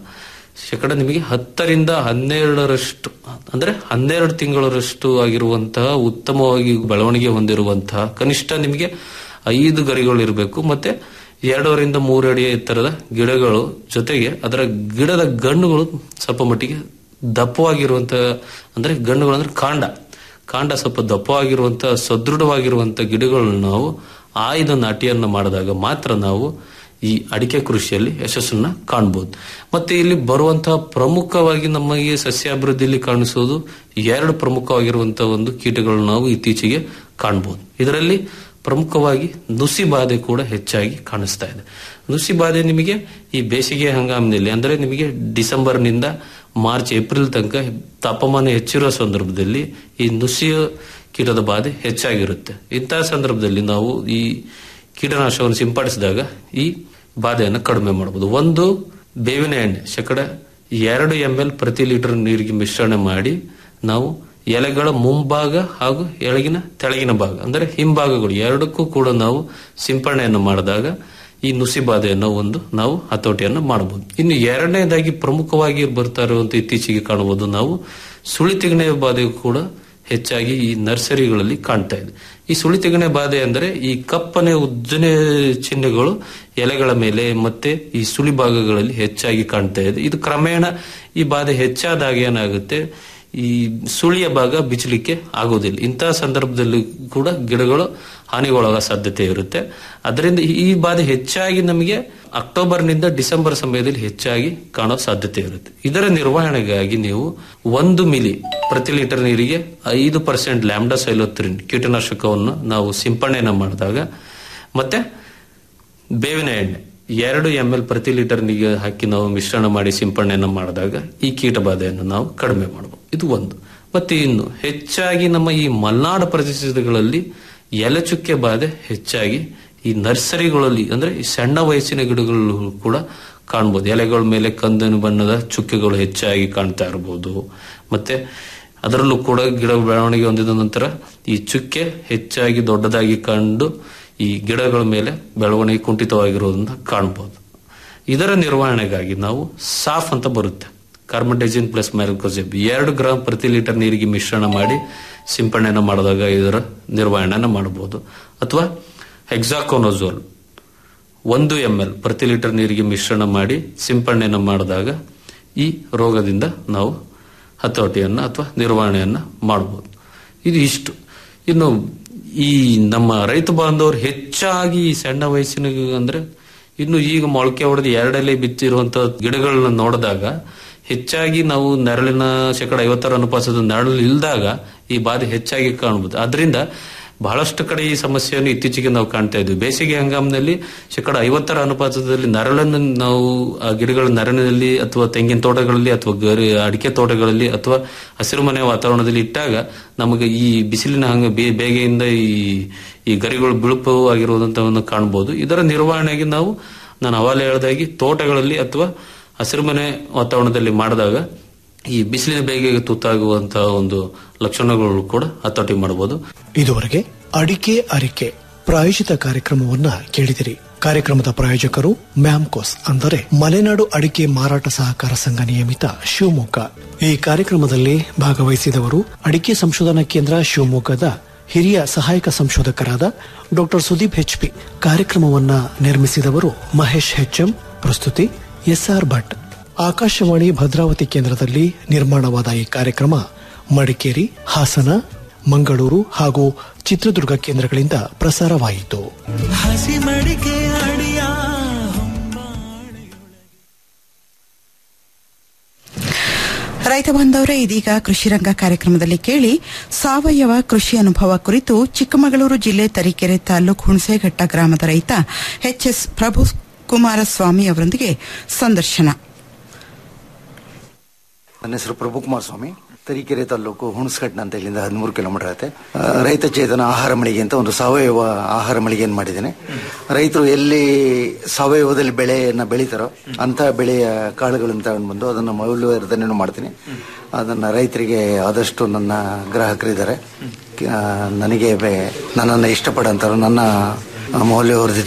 ಶೇಕಡ ನಿಮಗೆ ಹತ್ತರಿಂದ ಹನ್ನೆರಡರಷ್ಟು ಅಂದ್ರೆ ಹನ್ನೆರಡು ತಿಂಗಳರಷ್ಟು ಆಗಿರುವಂತಹ ಉತ್ತಮವಾಗಿ ಬೆಳವಣಿಗೆ ಹೊಂದಿರುವಂತಹ ಕನಿಷ್ಠ ನಿಮಗೆ ಐದು ಗರಿಗಳು ಇರಬೇಕು ಮತ್ತೆ ಎರಡೂವರಿಂದ ಮೂರು ಅಡಿ ಎತ್ತರದ ಗಿಡಗಳು ಜೊತೆಗೆ ಅದರ ಗಿಡದ ಗಣ್ಣುಗಳು ಸ್ವಲ್ಪ ಮಟ್ಟಿಗೆ ದಪ್ಪವಾಗಿರುವಂತಹ ಅಂದ್ರೆ ಗಣ್ಣುಗಳು ಅಂದ್ರೆ ಕಾಂಡ ಕಾಂಡ ಸ್ವಲ್ಪ ದಪ್ಪವಾಗಿರುವಂತಹ ಸದೃಢವಾಗಿರುವಂತಹ ಗಿಡಗಳನ್ನು ನಾವು ಆಯ್ದ ನಾಟಿಯನ್ನ ಮಾಡಿದಾಗ ಮಾತ್ರ ನಾವು ಈ ಅಡಿಕೆ ಕೃಷಿಯಲ್ಲಿ ಯಶಸ್ಸನ್ನ ಕಾಣಬಹುದು ಮತ್ತೆ ಇಲ್ಲಿ ಬರುವಂತಹ ಪ್ರಮುಖವಾಗಿ ನಮಗೆ ಸಸ್ಯಾಭಿವೃದ್ಧಿಯಲ್ಲಿ ಕಾಣಿಸೋದು ಎರಡು ಪ್ರಮುಖವಾಗಿರುವಂತಹ ಒಂದು ಕೀಟಗಳನ್ನು ನಾವು ಇತ್ತೀಚೆಗೆ ಕಾಣಬಹುದು ಇದರಲ್ಲಿ ಪ್ರಮುಖವಾಗಿ ನುಸಿ ಬಾಧೆ ಕೂಡ ಹೆಚ್ಚಾಗಿ ಕಾಣಿಸ್ತಾ ಇದೆ ನುಸಿ ಬಾಧೆ ನಿಮಗೆ ಈ ಬೇಸಿಗೆ ಹಂಗಾಮಿನಲ್ಲಿ ಅಂದ್ರೆ ನಿಮಗೆ ಡಿಸೆಂಬರ್ನಿಂದ ಮಾರ್ಚ್ ಏಪ್ರಿಲ್ ತನಕ ತಾಪಮಾನ ಹೆಚ್ಚಿರುವ ಸಂದರ್ಭದಲ್ಲಿ ಈ ನುಸಿಯ ಕೀಟದ ಬಾಧೆ ಹೆಚ್ಚಾಗಿರುತ್ತೆ ಇಂತಹ ಸಂದರ್ಭದಲ್ಲಿ ನಾವು ಈ ಕೀಟನಾಶಕವನ್ನು ಸಿಂಪಡಿಸಿದಾಗ ಈ ಬಾಧೆಯನ್ನು ಕಡಿಮೆ ಮಾಡಬಹುದು ಒಂದು ಬೇವಿನ ಎಣ್ಣೆ ಶೇಕಡ ಎರಡು ಎಂ ಎಲ್ ಪ್ರತಿ ಲೀಟರ್ ನೀರಿಗೆ ಮಿಶ್ರಣ ಮಾಡಿ ನಾವು ಎಲೆಗಳ ಮುಂಭಾಗ ಹಾಗೂ ಎಳಗಿನ ತೆಳಗಿನ ಭಾಗ ಅಂದರೆ ಹಿಂಭಾಗಗಳು ಎರಡಕ್ಕೂ ಕೂಡ ನಾವು ಸಿಂಪರಣೆಯನ್ನು ಮಾಡಿದಾಗ ಈ ನುಸಿ ಬಾಧೆಯನ್ನು ಒಂದು ನಾವು ಹತೋಟಿಯನ್ನು ಮಾಡಬಹುದು ಇನ್ನು ಎರಡನೇದಾಗಿ ಪ್ರಮುಖವಾಗಿ ಬರ್ತಾ ಇರುವಂತ ಇತ್ತೀಚೆಗೆ ಕಾಣಬಹುದು ನಾವು ಸುಳಿ ತಿಗಣೆಯ ಬಾಧೆ ಕೂಡ ಹೆಚ್ಚಾಗಿ ಈ ನರ್ಸರಿಗಳಲ್ಲಿ ಕಾಣ್ತಾ ಇದೆ ಈ ಸುಳಿ ತಿಗಣೆ ಬಾಧೆ ಅಂದರೆ ಈ ಕಪ್ಪನೆ ಉದ್ದನೆ ಚಿಹ್ನೆಗಳು ಎಲೆಗಳ ಮೇಲೆ ಮತ್ತೆ ಈ ಸುಳಿ ಭಾಗಗಳಲ್ಲಿ ಹೆಚ್ಚಾಗಿ ಕಾಣ್ತಾ ಇದೆ ಇದು ಕ್ರಮೇಣ ಈ ಬಾಧೆ ಹೆಚ್ಚಾದಾಗ ಏನಾಗುತ್ತೆ ಈ ಸುಳಿಯ ಭಾಗ ಬಿಚ್ಚಲಿಕ್ಕೆ ಆಗೋದಿಲ್ಲ ಇಂತಹ ಸಂದರ್ಭದಲ್ಲಿ ಕೂಡ ಗಿಡಗಳು ಹಾನಿಗೊಳಗ ಸಾಧ್ಯತೆ ಇರುತ್ತೆ ಅದರಿಂದ ಈ ಬಾಧೆ ಹೆಚ್ಚಾಗಿ ನಮಗೆ ಅಕ್ಟೋಬರ್ನಿಂದ ಡಿಸೆಂಬರ್ ಸಮಯದಲ್ಲಿ ಹೆಚ್ಚಾಗಿ ಕಾಣೋ ಸಾಧ್ಯತೆ ಇರುತ್ತೆ ಇದರ ನಿರ್ವಹಣೆಗಾಗಿ ನೀವು ಒಂದು ಮಿಲಿ ಪ್ರತಿ ಲೀಟರ್ ನೀರಿಗೆ ಐದು ಪರ್ಸೆಂಟ್ ಲ್ಯಾಂಬ್ಡಾ ಸೈಲೋತ್ರಿನ್ ಕೀಟನಾಶಕವನ್ನು ನಾವು ಸಿಂಪರಣೆಯನ್ನು ಮಾಡಿದಾಗ ಮತ್ತೆ ಬೇವಿನ ಎಣ್ಣೆ ಎರಡು ಎಂ ಎಲ್ ಪ್ರತಿ ಲೀಟರ್ ನೀರಿಗೆ ಹಾಕಿ ನಾವು ಮಿಶ್ರಣ ಮಾಡಿ ಸಿಂಪರಣೆಯನ್ನು ಮಾಡಿದಾಗ ಈ ಕೀಟ ಬಾಧೆಯನ್ನು ನಾವು ಕಡಿಮೆ ಮಾಡಬಹುದು ಇದು ಒಂದು ಮತ್ತೆ ಇನ್ನು ಹೆಚ್ಚಾಗಿ ನಮ್ಮ ಈ ಮಲೆನಾಡು ಪ್ರದೇಶಗಳಲ್ಲಿ ಎಲೆಚುಕ್ಕೆ ಬಾಧೆ ಹೆಚ್ಚಾಗಿ ಈ ನರ್ಸರಿಗಳಲ್ಲಿ ಅಂದ್ರೆ ಈ ಸಣ್ಣ ವಯಸ್ಸಿನ ಗಿಡಗಳು ಕೂಡ ಕಾಣ್ಬೋದು ಎಲೆಗಳ ಮೇಲೆ ಕಂದನು ಬಣ್ಣದ ಚುಕ್ಕೆಗಳು ಹೆಚ್ಚಾಗಿ ಕಾಣ್ತಾ ಇರಬಹುದು ಮತ್ತೆ ಅದರಲ್ಲೂ ಕೂಡ ಗಿಡ ಬೆಳವಣಿಗೆ ಹೊಂದಿದ ನಂತರ ಈ ಚುಕ್ಕೆ ಹೆಚ್ಚಾಗಿ ದೊಡ್ಡದಾಗಿ ಕಂಡು ಈ ಗಿಡಗಳ ಮೇಲೆ ಬೆಳವಣಿಗೆ ಕುಂಠಿತವಾಗಿರೋದನ್ನ ಕಾಣಬಹುದು ಇದರ ನಿರ್ವಹಣೆಗಾಗಿ ನಾವು ಸಾಫ್ ಅಂತ ಬರುತ್ತೆ ಕಾರ್ಬನ್ಡೈಜಿನ್ ಪ್ಲಸ್ ಮ್ಯಾಲ್ಕೋಸೆಬ್ ಎರಡು ಗ್ರಾಮ್ ಪ್ರತಿ ಲೀಟರ್ ನೀರಿಗೆ ಮಿಶ್ರಣ ಮಾಡಿ ಸಿಂಪರಣೆಯನ್ನು ಮಾಡಿದಾಗ ಇದರ ನಿರ್ವಹಣೆಯನ್ನು ಮಾಡಬಹುದು ಅಥವಾ ಹೆಕ್ಸಾಕೋನೋಜೋಲ್ ಒಂದು ಎಂ ಎಲ್ ಪ್ರತಿ ಲೀಟರ್ ನೀರಿಗೆ ಮಿಶ್ರಣ ಮಾಡಿ ಸಿಂಪರಣೆಯನ್ನು ಮಾಡಿದಾಗ ಈ ರೋಗದಿಂದ ನಾವು ಹತೋಟಿಯನ್ನ ಅಥವಾ ನಿರ್ವಹಣೆಯನ್ನ ಮಾಡಬಹುದು ಇದು ಇಷ್ಟು ಇನ್ನು ಈ ನಮ್ಮ ರೈತ ಬಾಂಧವರು ಹೆಚ್ಚಾಗಿ ಈ ಸಣ್ಣ ವಯಸ್ಸಿನ ಅಂದ್ರೆ ಇನ್ನು ಈಗ ಮೊಳಕೆ ಹೊಡೆದು ಎರಡೆಲೆ ಬಿತ್ತಿರುವಂತ ಗಿಡಗಳನ್ನ ನೋಡಿದಾಗ ಹೆಚ್ಚಾಗಿ ನಾವು ನೆರಳಿನ ಶೇಕಡ ಐವತ್ತರ ಅನುಪಾತದ ನೆರಳು ಇಲ್ದಾಗ ಈ ಬಾಧೆ ಹೆಚ್ಚಾಗಿ ಕಾಣಬಹುದು ಅದರಿಂದ ಬಹಳಷ್ಟು ಕಡೆ ಈ ಸಮಸ್ಯೆಯನ್ನು ಇತ್ತೀಚೆಗೆ ನಾವು ಕಾಣ್ತಾ ಇದ್ವಿ ಬೇಸಿಗೆ ಹಂಗಾಮಿನಲ್ಲಿ ಶೇಕಡ ಐವತ್ತರ ಅನುಪಾತದಲ್ಲಿ ನರಳನ್ನು ನಾವು ಆ ಗಿಡಗಳ ನರಳಿನಲ್ಲಿ ಅಥವಾ ತೆಂಗಿನ ತೋಟಗಳಲ್ಲಿ ಅಥವಾ ಗರಿ ಅಡಿಕೆ ತೋಟಗಳಲ್ಲಿ ಅಥವಾ ಹಸಿರು ಮನೆ ವಾತಾವರಣದಲ್ಲಿ ಇಟ್ಟಾಗ ನಮಗೆ ಈ ಬಿಸಿಲಿನ ಹಂಗ ಬೇ- ಬೇಗೆಯಿಂದ ಈ ಈ ಗರಿಗಳು ಬಿಳುಪು ಆಗಿರುವುದಂತವನ್ನು ಕಾಣಬಹುದು ಇದರ ನಿರ್ವಹಣೆಗೆ ನಾವು ನಾನು ಅವಾಲೆ ಹೇಳ್ದಾಗಿ ತೋಟಗಳಲ್ಲಿ ಅಥವಾ ಹಸಿರು ಮನೆ ವಾತಾವರಣದಲ್ಲಿ ಮಾಡಿದಾಗ ಈ ಬಿಸಿಲಿನ ಬೇಗೆಗೆ ತುತ್ತಾಗುವಂತಹ ಒಂದು ಲಕ್ಷಣಗಳು ಕೂಡ ಹತೋಟಿ ಮಾಡಬಹುದು ಇದುವರೆಗೆ ಅಡಿಕೆ ಅರಿಕೆ ಪ್ರಾಯೋಜಿತ ಕಾರ್ಯಕ್ರಮವನ್ನ ಕೇಳಿದಿರಿ ಕಾರ್ಯಕ್ರಮದ ಪ್ರಾಯೋಜಕರು ಮ್ಯಾಮ್ಕೋಸ್ ಅಂದರೆ ಮಲೆನಾಡು ಅಡಿಕೆ ಮಾರಾಟ ಸಹಕಾರ ಸಂಘ ನಿಯಮಿತ ಶಿವಮೊಗ್ಗ ಈ ಕಾರ್ಯಕ್ರಮದಲ್ಲಿ ಭಾಗವಹಿಸಿದವರು ಅಡಿಕೆ ಸಂಶೋಧನಾ ಕೇಂದ್ರ ಶಿವಮೊಗ್ಗದ ಹಿರಿಯ ಸಹಾಯಕ ಸಂಶೋಧಕರಾದ ಡಾಕ್ಟರ್ ಸುದೀಪ್ ಹೆಚ್ಪಿ ಕಾರ್ಯಕ್ರಮವನ್ನ ನಿರ್ಮಿಸಿದವರು ಮಹೇಶ್ ಹೆಚ್ಎಂ ಪ್ರಸ್ತುತಿ ಎಸ್ಆರ್ ಭಟ್ ಆಕಾಶವಾಣಿ ಭದ್ರಾವತಿ ಕೇಂದ್ರದಲ್ಲಿ ನಿರ್ಮಾಣವಾದ ಈ ಕಾರ್ಯಕ್ರಮ ಮಡಿಕೇರಿ ಹಾಸನ ಮಂಗಳೂರು ಹಾಗೂ ಚಿತ್ರದುರ್ಗ ಕೇಂದ್ರಗಳಿಂದ ಪ್ರಸಾರವಾಯಿತು ಹಸಿ ಮಡಿಕೆ ಅಡಿಯ ರೈತ ಬಾಂಧವರೇ ಇದೀಗ ಕೃಷಿ ರಂಗ ಕಾರ್ಯಕ್ರಮದಲ್ಲಿ ಕೇಳಿ ಸಾವಯವ ಕೃಷಿ ಅನುಭವ ಕುರಿತು ಚಿಕ್ಕಮಗಳೂರು ಜಿಲ್ಲೆ ತರೀಕೆರೆ ತಾಲೂಕು ಹುಣಸೇಘಟ್ಟ ಗ್ರಾಮದ ರೈತ ಎಚ್ಎಸ್ ಪ್ರಭು ಕುಮಾರಸ್ವಾಮಿ ಅವರೊಂದಿಗೆ ಸಂದರ್ಶನ ನನ್ನ ಹೆಸರು ಪ್ರಭುಕುಮಾರ ಸ್ವಾಮಿ ತರೀಕೆರೆ ತಾಲೂಕು ಹುಣಸ್ಘಟ್ನ ಅಂತ ಇಲ್ಲಿಂದ ಹದಿಮೂರು ಕಿಲೋಮೀಟರ್ ಆಗುತ್ತೆ ಆ, ರೈತ ಚೇತನ ಆಹಾರ ಮಳಿಗೆ ಅಂತ ಒಂದು ಸಾವಯವ ಆಹಾರ ಮಳಿಗೆಯನ್ನು ಮಾಡಿದ್ದೇನೆ ರೈತರು ಎಲ್ಲಿ ಸಾವಯವದಲ್ಲಿ ಬೆಳೆಯನ್ನು ಬೆಳೀತಾರೋ ಅಂತ ಬೆಳೆಯ ಕಾಳುಗಳನ್ನು ತಗೊಂಡು ಬಂದು ಅದನ್ನು ಮೌಲ್ಯವರ್ಧನೆಯನ್ನು ಮಾಡ್ತೀನಿ ಅದನ್ನು ರೈತರಿಗೆ ಆದಷ್ಟು ನನ್ನ ಗ್ರಾಹಕರಿದ್ದಾರೆ ಆ, ನನಗೆ ಬೆ- ನನ್ನನ್ನು ಇಷ್ಟಪಡೋಂಥವ್ರು ನನ್ನ ಮೌಲ್ಯವರ್ಧಿತ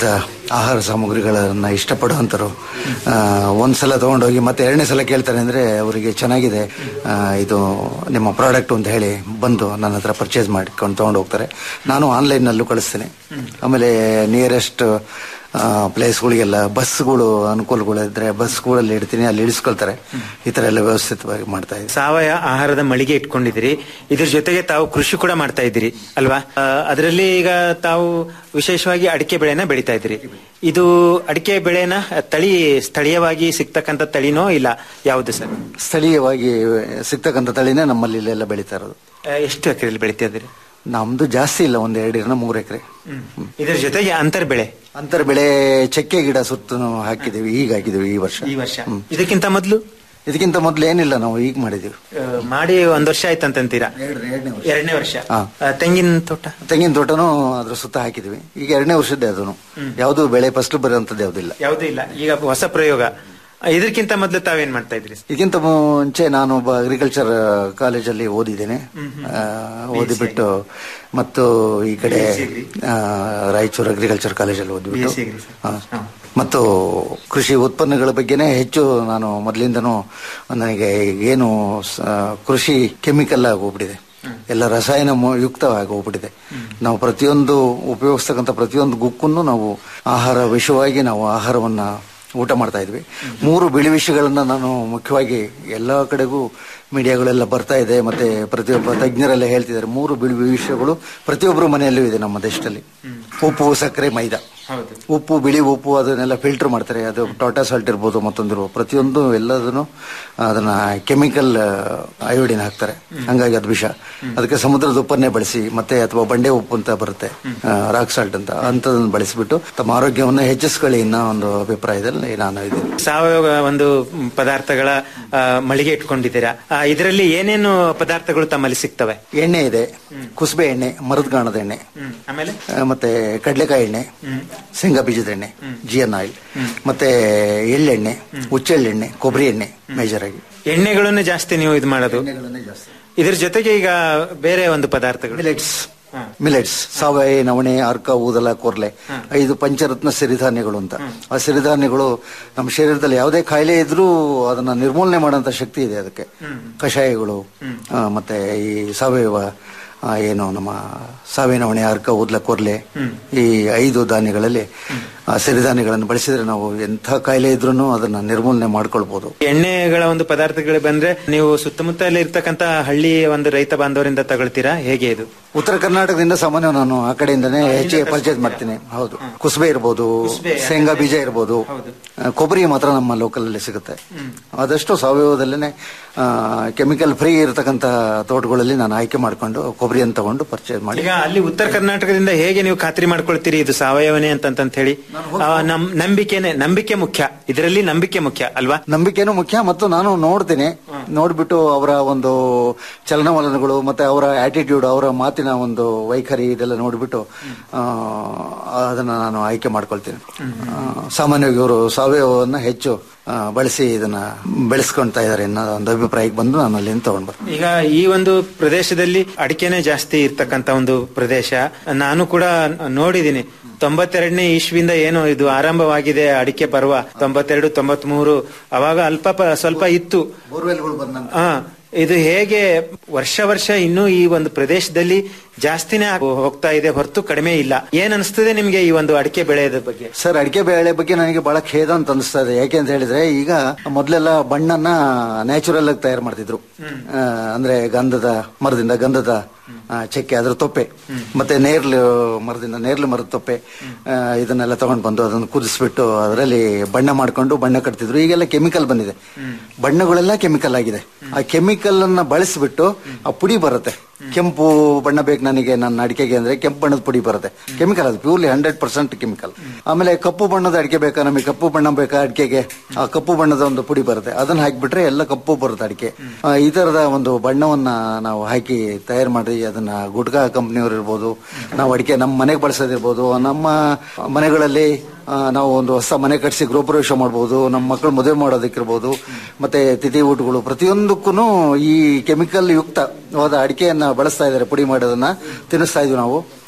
ಆಹಾರ ಸಾಮಗ್ರಿಗಳನ್ನ ಇಷ್ಟಪಡುವಂಥವ್ರು ಆ, ಒಂದ್ಸಲ ತಗೊಂಡೋಗಿ ಮತ್ತೆ ಎರಡನೇ ಸಲ ಕೇಳ್ತಾರೆ ಅಂದ್ರೆ ಅವರಿಗೆ ಚೆನ್ನಾಗಿದೆ ಆ, ಇದು ನಿಮ್ಮ ಪ್ರಾಡಕ್ಟ್ ಅಂತ ಹೇಳಿ ಬಂದು ನನ್ನ ಹತ್ರ ಪರ್ಚೇಸ್ ಮಾಡ್ಕೊಂಡು ತಗೊಂಡು ಹೋಗ್ತಾರೆ ನಾನು ಆನ್ಲೈನ್ನಲ್ಲೂ ಕಳಿಸ್ತೇನೆ ಆಮೇಲೆ ನಿಯರೆಸ್ಟ್ ಪ್ಲೇಸ್ಗಳಿಗೆಲ್ಲ ಬಸ್ಗಳು ಅನುಕೂಲಗಳು ಇದ್ರೆ ಬಸ್ಗಳಲ್ಲಿ ಇಡ್ತೀನಿ ಅಲ್ಲಿ ಇಳಿಸ್ಕೊಳ್ತಾರೆ ಈ ತರ ಎಲ್ಲ ವ್ಯವಸ್ಥಿತವಾಗಿ ಮಾಡ್ತಾ ಇದ್ದೀನಿ ಸಾವಯವ ಆಹಾರದ ಮಳಿಗೆ ಇಟ್ಕೊಂಡಿದ್ದೀರಿ ಇದ್ರ ಜೊತೆಗೆ ತಾವು ಕೃಷಿ ಕೂಡ ಮಾಡ್ತಾ ಇದ್ದೀರಿ ಅಲ್ವಾ ಅದರಲ್ಲಿ ಈಗ ತಾವು ವಿಶೇಷವಾಗಿ ಅಡಿಕೆ ಬೆಳೆನ ಬೆಳಿತಾ ಇದ್ದೀರಿ ಇದು ಅಡಿಕೆ ಬೆಳೆನ ತಳಿ ಸ್ಥಳೀಯವಾಗಿ ಸಿಗ್ತಕ್ಕಂಥ ತಳಿನೋ ಇಲ್ಲ ಯಾವುದು ಸರ್ ಸ್ಥಳೀಯವಾಗಿ ಸಿಗ್ತಕ್ಕಂಥ ತಳಿನೇ ನಮ್ಮಲ್ಲಿ ಇಲ್ಲೆಲ್ಲ ಬೆಳೀತಾ ಇರೋದು ಎಷ್ಟು ಎಕರೆಯಲ್ಲಿ ಬೆಳಿತಾ ಇದ್ದೀರಿ ನಮ್ದು ಜಾಸ್ತಿ ಇಲ್ಲ ಒಂದ್ ಎರಡರಿಂದ ಮೂರು ಎಕರೆ ಇದ್ರ ಜೊತೆಗೆ ಅಂತರ್ ಬೆಳೆ ಅಂತರ ಬೆಳೆ ಚಕ್ಕೆ ಗಿಡ ಸುತ್ತ ಹಾಕಿದೀವಿ ಈಗ ಹಾಕಿದೀವಿ ಈ ವರ್ಷ ಈ ವರ್ಷ ಇದಕ್ಕಿಂತ ಮೊದಲು ಇದಕ್ಕಿಂತ ಮೊದಲು ಏನಿಲ್ಲ ನಾವು ಈಗ ಮಾಡಿದೀವಿ ಮಾಡಿ ಒಂದ್ ವರ್ಷ ಆಯ್ತಂತೀರಾ ಎರಡನೇ ವರ್ಷ ಹಾ. ಆ, ತೆಂಗಿನ ತೋಟ ತೆಂಗಿನ ತೋಟನೂ ಅದ್ರ ಸುತ್ತ ಹಾಕಿದೀವಿ ಈಗ ಎರಡನೇ ವರ್ಷದ್ದೇ ಅದನ್ನು ಯಾವುದು ಬೆಳೆ ಫಸ್ಟ್ ಬರುವಂತದ್ದು ಯಾವ್ದಿಲ್ಲ ಯಾವುದೂ ಇಲ್ಲ ಈಗ ಹೊಸ ಪ್ರಯೋಗ ಆ, ಇದಕ್ಕಿಂತ ಮೊದಲು ತಾವೇನ್ ಮಾಡ್ತಾ ಇದ್ರಿ ಇದಕ್ಕಿಂತ ಮುಂಚೆ ನಾನು ಒಬ್ಬ ಅಗ್ರಿಕಲ್ಚರ್ ಕಾಲೇಜಲ್ಲಿ ಓದಿದ್ದೇನೆ ಆ, ಓದಿಬಿಟ್ಟು ಮತ್ತು ಈ ಕಡೆ ಆ, ರಾಯಚೂರು ಅಗ್ರಿಕಲ್ಚರ್ ಕಾಲೇಜಲ್ಲಿ ಓದಿಬಿಟ್ಟು BSc Agri, sir. ಹಾ. ಮತ್ತು ಕೃಷಿ ಉತ್ಪನ್ನಗಳ ಬಗ್ಗೆನೇ ಹೆಚ್ಚು ನಾನು ಮೊದಲಿಂದನೂ ನನಗೆ ಏನು ಸ- ಕೃಷಿ ಕೆಮಿಕಲ್ ಆಗಿ ಹೋಗ್ಬಿಟ್ಟಿದೆ ಎಲ್ಲ ರಸಾಯನ ಮು- ಯುಕ್ತವಾಗಿ ಹೋಗ್ಬಿಟ್ಟಿದೆ ನಾವು ಪ್ರತಿಯೊಂದು ಉಪಯೋಗಿಸ್ತಕ್ಕಂಥ ಪ್ರತಿಯೊಂದು ಗುಕ್ಕನ್ನು ನಾವು ಆಹಾರ ವಿಷವಾಗಿ ನಾವು ಆಹಾರವನ್ನ ಊಟ ಮಾಡ್ತಾ ಇದ್ವಿ ಮೂರು ಬಿಳಿ ವಿಷಯಗಳನ್ನ ನಾನು ಮುಖ್ಯವಾಗಿ ಎಲ್ಲ ಕಡೆಗೂ ಮೀಡಿಯಾಗಳೆಲ್ಲ ಬರ್ತಾ ಇದೆ ಮತ್ತೆ ಪ್ರತಿಯೊಬ್ಬ ತಜ್ಞರೆಲ್ಲ ಹೇಳ್ತಿದ್ದಾರೆ ಮೂರು ಬಿಳಿ ವಿಷಯಗಳು ಪ್ರತಿಯೊಬ್ಬರು ಮನೆಯಲ್ಲೂ ಇದೆ ನಮ್ಮ ದೇಶದಲ್ಲಿ ಉಪ್ಪು ಸಕ್ಕರೆ ಮೈದಾ ಉಪ್ಪು ಬಿಳಿ ಉಪ್ಪು ಅದನ್ನೆಲ್ಲ ಫಿಲ್ಟರ್ ಮಾಡ್ತಾರೆ ಅದು ಟಾಟಾ ಸಾಲ್ಟ್ ಇರ್ಬೋದು ಮತ್ತೊಂದಿರ್ಬೋದು ಪ್ರತಿಯೊಂದು ಎಲ್ಲದನ್ನು ಅದನ್ನ ಕೆಮಿಕಲ್ ಅಯೋಡಿನ್ ಹಾಕ್ತಾರೆ ಹಂಗಾಗಿ ಅದು ವಿಷ ಅದಕ್ಕೆ ಸಮುದ್ರದ ಉಪ್ಪನ್ನೇ ಬಳಸಿ ಮತ್ತೆ ಅಥವಾ ಬಂಡೆ ಉಪ್ಪು ಅಂತ ಬರುತ್ತೆ ರಾಕ್ ಸಾಲ್ಟ್ ಅಂತ ಅಂತದನ್ನು ಬಳಸಿಬಿಟ್ಟು ತಮ್ಮ ಆರೋಗ್ಯವನ್ನ ಹೆಚ್ಚಿಸ್ಕೊಳ್ಳಿ ಅನ್ನೋ ಒಂದು ಅಭಿಪ್ರಾಯದಲ್ಲಿ ನಾನು ಇದ್ದೀನಿ ಸಾವಯವ ಒಂದು ಪದಾರ್ಥಗಳ ಆ, ಮಳಿಗೆ ಇಟ್ಕೊಂಡಿದ್ದೀರಾ ಆ, ಇದರಲ್ಲಿ ಏನೇನು ಪದಾರ್ಥಗಳು ತಮ್ಮಲ್ಲಿ ಸಿಗ್ತವೆ ಎಣ್ಣೆ ಇದೆ ಕುಸುಬೆ ಎಣ್ಣೆ ಮರದ ಗಾಣದ ಎಣ್ಣೆ ಆಮೇಲೆ ಆ, ಮತ್ತೆ ಕಡಲೆಕಾಯಿ ಎಣ್ಣೆ ಶೇಂಗಾ ಬೀಜದ ಎಣ್ಣೆ ಜಿಯನ್ ಆಯಿಲ್ ಮತ್ತೆ ಎಳ್ಳೆಣ್ಣೆ ಹುಚ್ಚೆಳ್ಳೆಣ್ಣೆ ಕೊಬ್ಬರಿ ಎಣ್ಣೆ ಮೇಜರ್ ಆಗಿ ಎಣ್ಣೆಗಳನ್ನು ಜಾಸ್ತಿ ನೀವು ಇದು ಮಾಡೋದು ಇದ್ರ ಜೊತೆಗೆ ಈಗ ಬೇರೆ ಒಂದು ಪದಾರ್ಥಗಳು ಮಿಲೆಟ್ಸ್ ಮಿಲೆಟ್ಸ್ ಸಾವಯವ ನವಣೆ ಅರ್ಕ ಊದಲ ಕೊರ್ಲೆ ಐದು ಪಂಚರತ್ನ ಸಿರಿಧಾನ್ಯಗಳು ಅಂತ ಆ ಸಿರಿಧಾನ್ಯಗಳು ನಮ್ಮ ಶರೀರದಲ್ಲಿ ಯಾವುದೇ ಕಾಯಿಲೆ ಇದ್ರೂ ಅದನ್ನ ನಿರ್ಮೂಲನೆ ಮಾಡುವಂತ ಶಕ್ತಿ ಇದೆ ಅದಕ್ಕೆ ಕಷಾಯಗಳು ಆ, ಮತ್ತೆ ಈ ಸಾವಯವ ಆ, ಏನು ನಮ್ಮ ಸಾವಯವ ನವಣೆ ಅರ್ಕ ಊದ್ಲ ಕೊರ್ಲೆ ಈ ಐದು ಧಾನ್ಯಗಳಲ್ಲಿ ಆ ಸಿರಿಧಾನ್ಯಗಳನ್ನು ಬಳಸಿದ್ರೆ ನಾವು ಎಂಥ ಕಾಯಿಲೆ ಇದ್ರೂ ಅದನ್ನ ನಿರ್ಮೂಲನೆ ಮಾಡ್ಕೊಳ್ಬಹುದು ಎಣ್ಣೆಗಳ ಒಂದು ಪದಾರ್ಥಗಳು ಬಂದ್ರೆ ನೀವು ಸುತ್ತಮುತ್ತಲ ಇರ್ತಕ್ಕಂತ ಹಳ್ಳಿ ಒಂದು ರೈತ ಬಾಂಧವರಿಂದ ತಗೊಳ್ತೀರಾ ಹೇಗೆ ಇದು ಉತ್ತರ ಕರ್ನಾಟಕದಿಂದ ಸಾಮಾನ್ಯ ನಾನು ಆ ಕಡೆಯಿಂದನೇ ಹೆಚ್ಚಿಗೆ ಪರ್ಚೇಸ್ ಮಾಡ್ತೀನಿ ಹೌದು ಕುಸುಬೆ ಇರ್ಬೋದು ಶೇಂಗಾ ಬೀಜ ಇರ್ಬೋದು ಆ, ಕೊಬ್ಬರಿ ಮಾತ್ರ ನಮ್ಮ ಲೋಕಲ್ ಅಲ್ಲಿ ಸಿಗುತ್ತೆ ಆದಷ್ಟು ಸಾವಯವದಲ್ಲೇ ಕೆಮಿಕಲ್ ಫ್ರೀ ಇರತಕ್ಕಂತ ತೋಟಗಳಲ್ಲಿ ನಾನು ಆಯ್ಕೆ ಮಾಡ್ಕೊಂಡು ಕೊಬ್ಬರಿಯನ್ನು ತಗೊಂಡು ಪರ್ಚೇಸ್ ಮಾಡಿ ಈಗ ಅಲ್ಲಿ ಉತ್ತರ ಕರ್ನಾಟಕದಿಂದ ಹೇಗೆ ನೀವು ಖಾತ್ರಿ ಮಾಡ್ಕೊಳ್ತೀರಿ ಇದು ಸಾವಯವನೇ ಅಂತಂತ ಹೇಳಿ ಆ, ನಮ್ ನಂಬಿಕೆನೆ ನಂಬಿಕೆ ಮುಖ್ಯ ಇದರಲ್ಲಿ ನಂಬಿಕೆ ಮುಖ್ಯ ಅಲ್ವಾ ನಂಬಿಕೆನೂ ಮುಖ್ಯ ಮತ್ತು ನಾನು ನೋಡ್ತೀನಿ ನೋಡ್ಬಿಟ್ಟು ಅವರ ಒಂದು ಚಲನವಲನಗಳು ಮತ್ತೆ ಅವರ ಆಟಿಟ್ಯೂಡ್ ಅವರ ಮಾತಿನ ಒಂದು ವೈಖರಿ ಇದೆಲ್ಲ ನೋಡ್ಬಿಟ್ಟು ಆ, ಅದನ್ನ ನಾನು ಆಯ್ಕೆ ಮಾಡ್ಕೊಳ್ತೀನಿ ಆ, ಸಾಮಾನ್ಯವಾಗಿ ಇವರು ಸಾವಯವನ್ನ ಹೆಚ್ಚು ಆ, ಬಳಸಿ ಇದನ್ನ ಬೆಳೆಸ್ಕೊಳ್ತಾ ಇದ್ದಾರೆ ಅನ್ನೋ ಒಂದು ಅಭಿಪ್ರಾಯಕ್ಕೆ ಬಂದು ನಾನು ಅಲ್ಲಿಂದ ತಗೊಂಡ್ ಬರ್ತೀನಿ ಈಗ ಈ ಒಂದು ಪ್ರದೇಶದಲ್ಲಿ ಅಡಿಕೆನೆ ಜಾಸ್ತಿ ಇರ್ತಕ್ಕಂತ ಒಂದು ಪ್ರದೇಶ ನಾನು ಕೂಡ ನೋಡಿದೀನಿ ತೊಂಬತ್ತೆರಡನೇ ಇಸ್ವಿಯಿಂದ ಏನು ಇದು ಆರಂಭವಾಗಿದೆ ಅಡಿಕೆ ಪರ್ವ ತೊಂಬತ್ತೆರಡು ತೊಂಬತ್ ಮೂರು ಅವಾಗ ಅಲ್ಪ ಪ- ಸ್ವಲ್ಪ ಇತ್ತು ಹಾ ಇದು ಹೇಗೆ ವರ್ಷ ವರ್ಷ ಇನ್ನೂ ಈ ಒಂದು ಪ್ರದೇಶದಲ್ಲಿ ಜಾಸ್ತಿನೇ ಆಗ್- ಹೋಗ್ತಾ ಇದೆ ಹೊರತು ಕಡಿಮೆ ಇಲ್ಲ ಏನ್ ಅನಿಸ್ತದೆ ನಿಮ್ಗೆ ಈ ಒಂದು ಅಡಿಕೆ ಬೆಳೆಯೋದ್ರ ಬಗ್ಗೆ ಸರ್ ಅಡಿಕೆ ಬೆಳೆ ಬಗ್ಗೆ ನನಗೆ ಬಹಳ ಖೇದ ಅಂತ ಅನಿಸ್ತಾ ಇದೆ ಯಾಕೆ ಅಂತ ಹೇಳಿದ್ರೆ ಈಗ ಮೊದಲೆಲ್ಲ ಬಣ್ಣನ ನ್ಯಾಚುರಲ್ ಆಗಿ ತಯಾರು ಮಾಡ್ತಿದ್ರು ಆ, ಅಂದ್ರೆ ಗಂಧದ ಮರದಿಂದ ಗಂಧದ ಆ, ಚಕ್ಕೆ ಅದ್ರ ತೊಪ್ಪೆ ಮತ್ತೆ ನೇರ್ಲು ಮರದಿಂದ ನೇರ್ಲು ಮರದ ತೊಪ್ಪೆ ಆ, ಇದನ್ನೆಲ್ಲ ತಗೊಂಡ್ ಬಂದು ಅದನ್ನು ಕುದಿಸ್ಬಿಟ್ಟು ಅದರಲ್ಲಿ ಬಣ್ಣ ಮಾಡ್ಕೊಂಡು ಬಣ್ಣ ಕಟ್ತಿದ್ರು ಈಗೆಲ್ಲ ಕೆಮಿಕಲ್ ಬಂದಿದೆ ಬಣ್ಣಗಳೆಲ್ಲ ಕೆಮಿಕಲ್ ಆಗಿದೆ ಆ ಕೆಮಿಕಲ್ ಅನ್ನ ಬಳಸಿಬಿಟ್ಟು ಆ ಪುಡಿ ಬರುತ್ತೆ ಕೆಂಪು ಬಣ್ಣ ಬೇಕು ನನಗೆ ನನ್ನ ಅಡಿಕೆಗೆ ಅಂದ್ರೆ ಕೆಂಪು ಬಣ್ಣದ ಪುಡಿ ಬರುತ್ತೆ ಕೆಮಿಕಲ್ ಅದು ಪ್ಯೂರ್ಲಿ ಹಂಡ್ರೆಡ್ ಪರ್ಸೆಂಟ್ ಕೆಮಿಕಲ್ ಆಮೇಲೆ ಕಪ್ಪು ಬಣ್ಣದ ಅಡಿಕೆ ಬೇಕಾ ನಮಗೆ ಕಪ್ಪು ಬಣ್ಣ ಬೇಕಾ ಅಡಿಕೆಗೆ ಆ ಕಪ್ಪು ಬಣ್ಣದ ಒಂದು ಪುಡಿ ಬರುತ್ತೆ ಅದನ್ನ ಹಾಕಿಬಿಟ್ರೆ ಎಲ್ಲ ಕಪ್ಪು ಬರುತ್ತೆ ಅಡಿಕೆ ಆ, ಈ ತರದ ಒಂದು ಬಣ್ಣವನ್ನ ನಾವು ಹಾಕಿ ತಯಾರು ಮಾಡಿ ಅದನ್ನ ಗುಡ್ಕಾ ಕಂಪ್ನಿಯವ್ರು ಇರ್ಬೋದು ನಾವು ಅಡಿಕೆ ನಮ್ಮ ಮನೆಗೆ ಬಳಸೋದಿರ್ಬೋದು ನಮ್ಮ ಮನೆಗಳಲ್ಲಿ ಆ, ನಾವು ಒಂದು ಹೊಸ ಮನೆ ಕಟ್ಟಿಸಿ ಗೃಹಪ್ರವೇಶ ಮಾಡ್ಬೋದು ನಮ್ಮ ಮಕ್ಕಳು ಮದುವೆ ಮಾಡೋದಕ್ಕಿರ್ಬೋದು ಮತ್ತೆ ತಿಥಿ ಊಟಗಳು ಪ್ರತಿಯೊಂದಕ್ಕೂ ಈ ಕೆಮಿಕಲ್ ಯುಕ್ತವಾದ ಅಡಿಕೆಯನ್ನ ಬಳಸ್ತಾ ಇದ್ದಾರೆ ಪುಡಿ ಮಾಡೋದನ್ನ ತಿನ್ನಿಸ್ತಾ ಇದ್ವಿ ನಾವು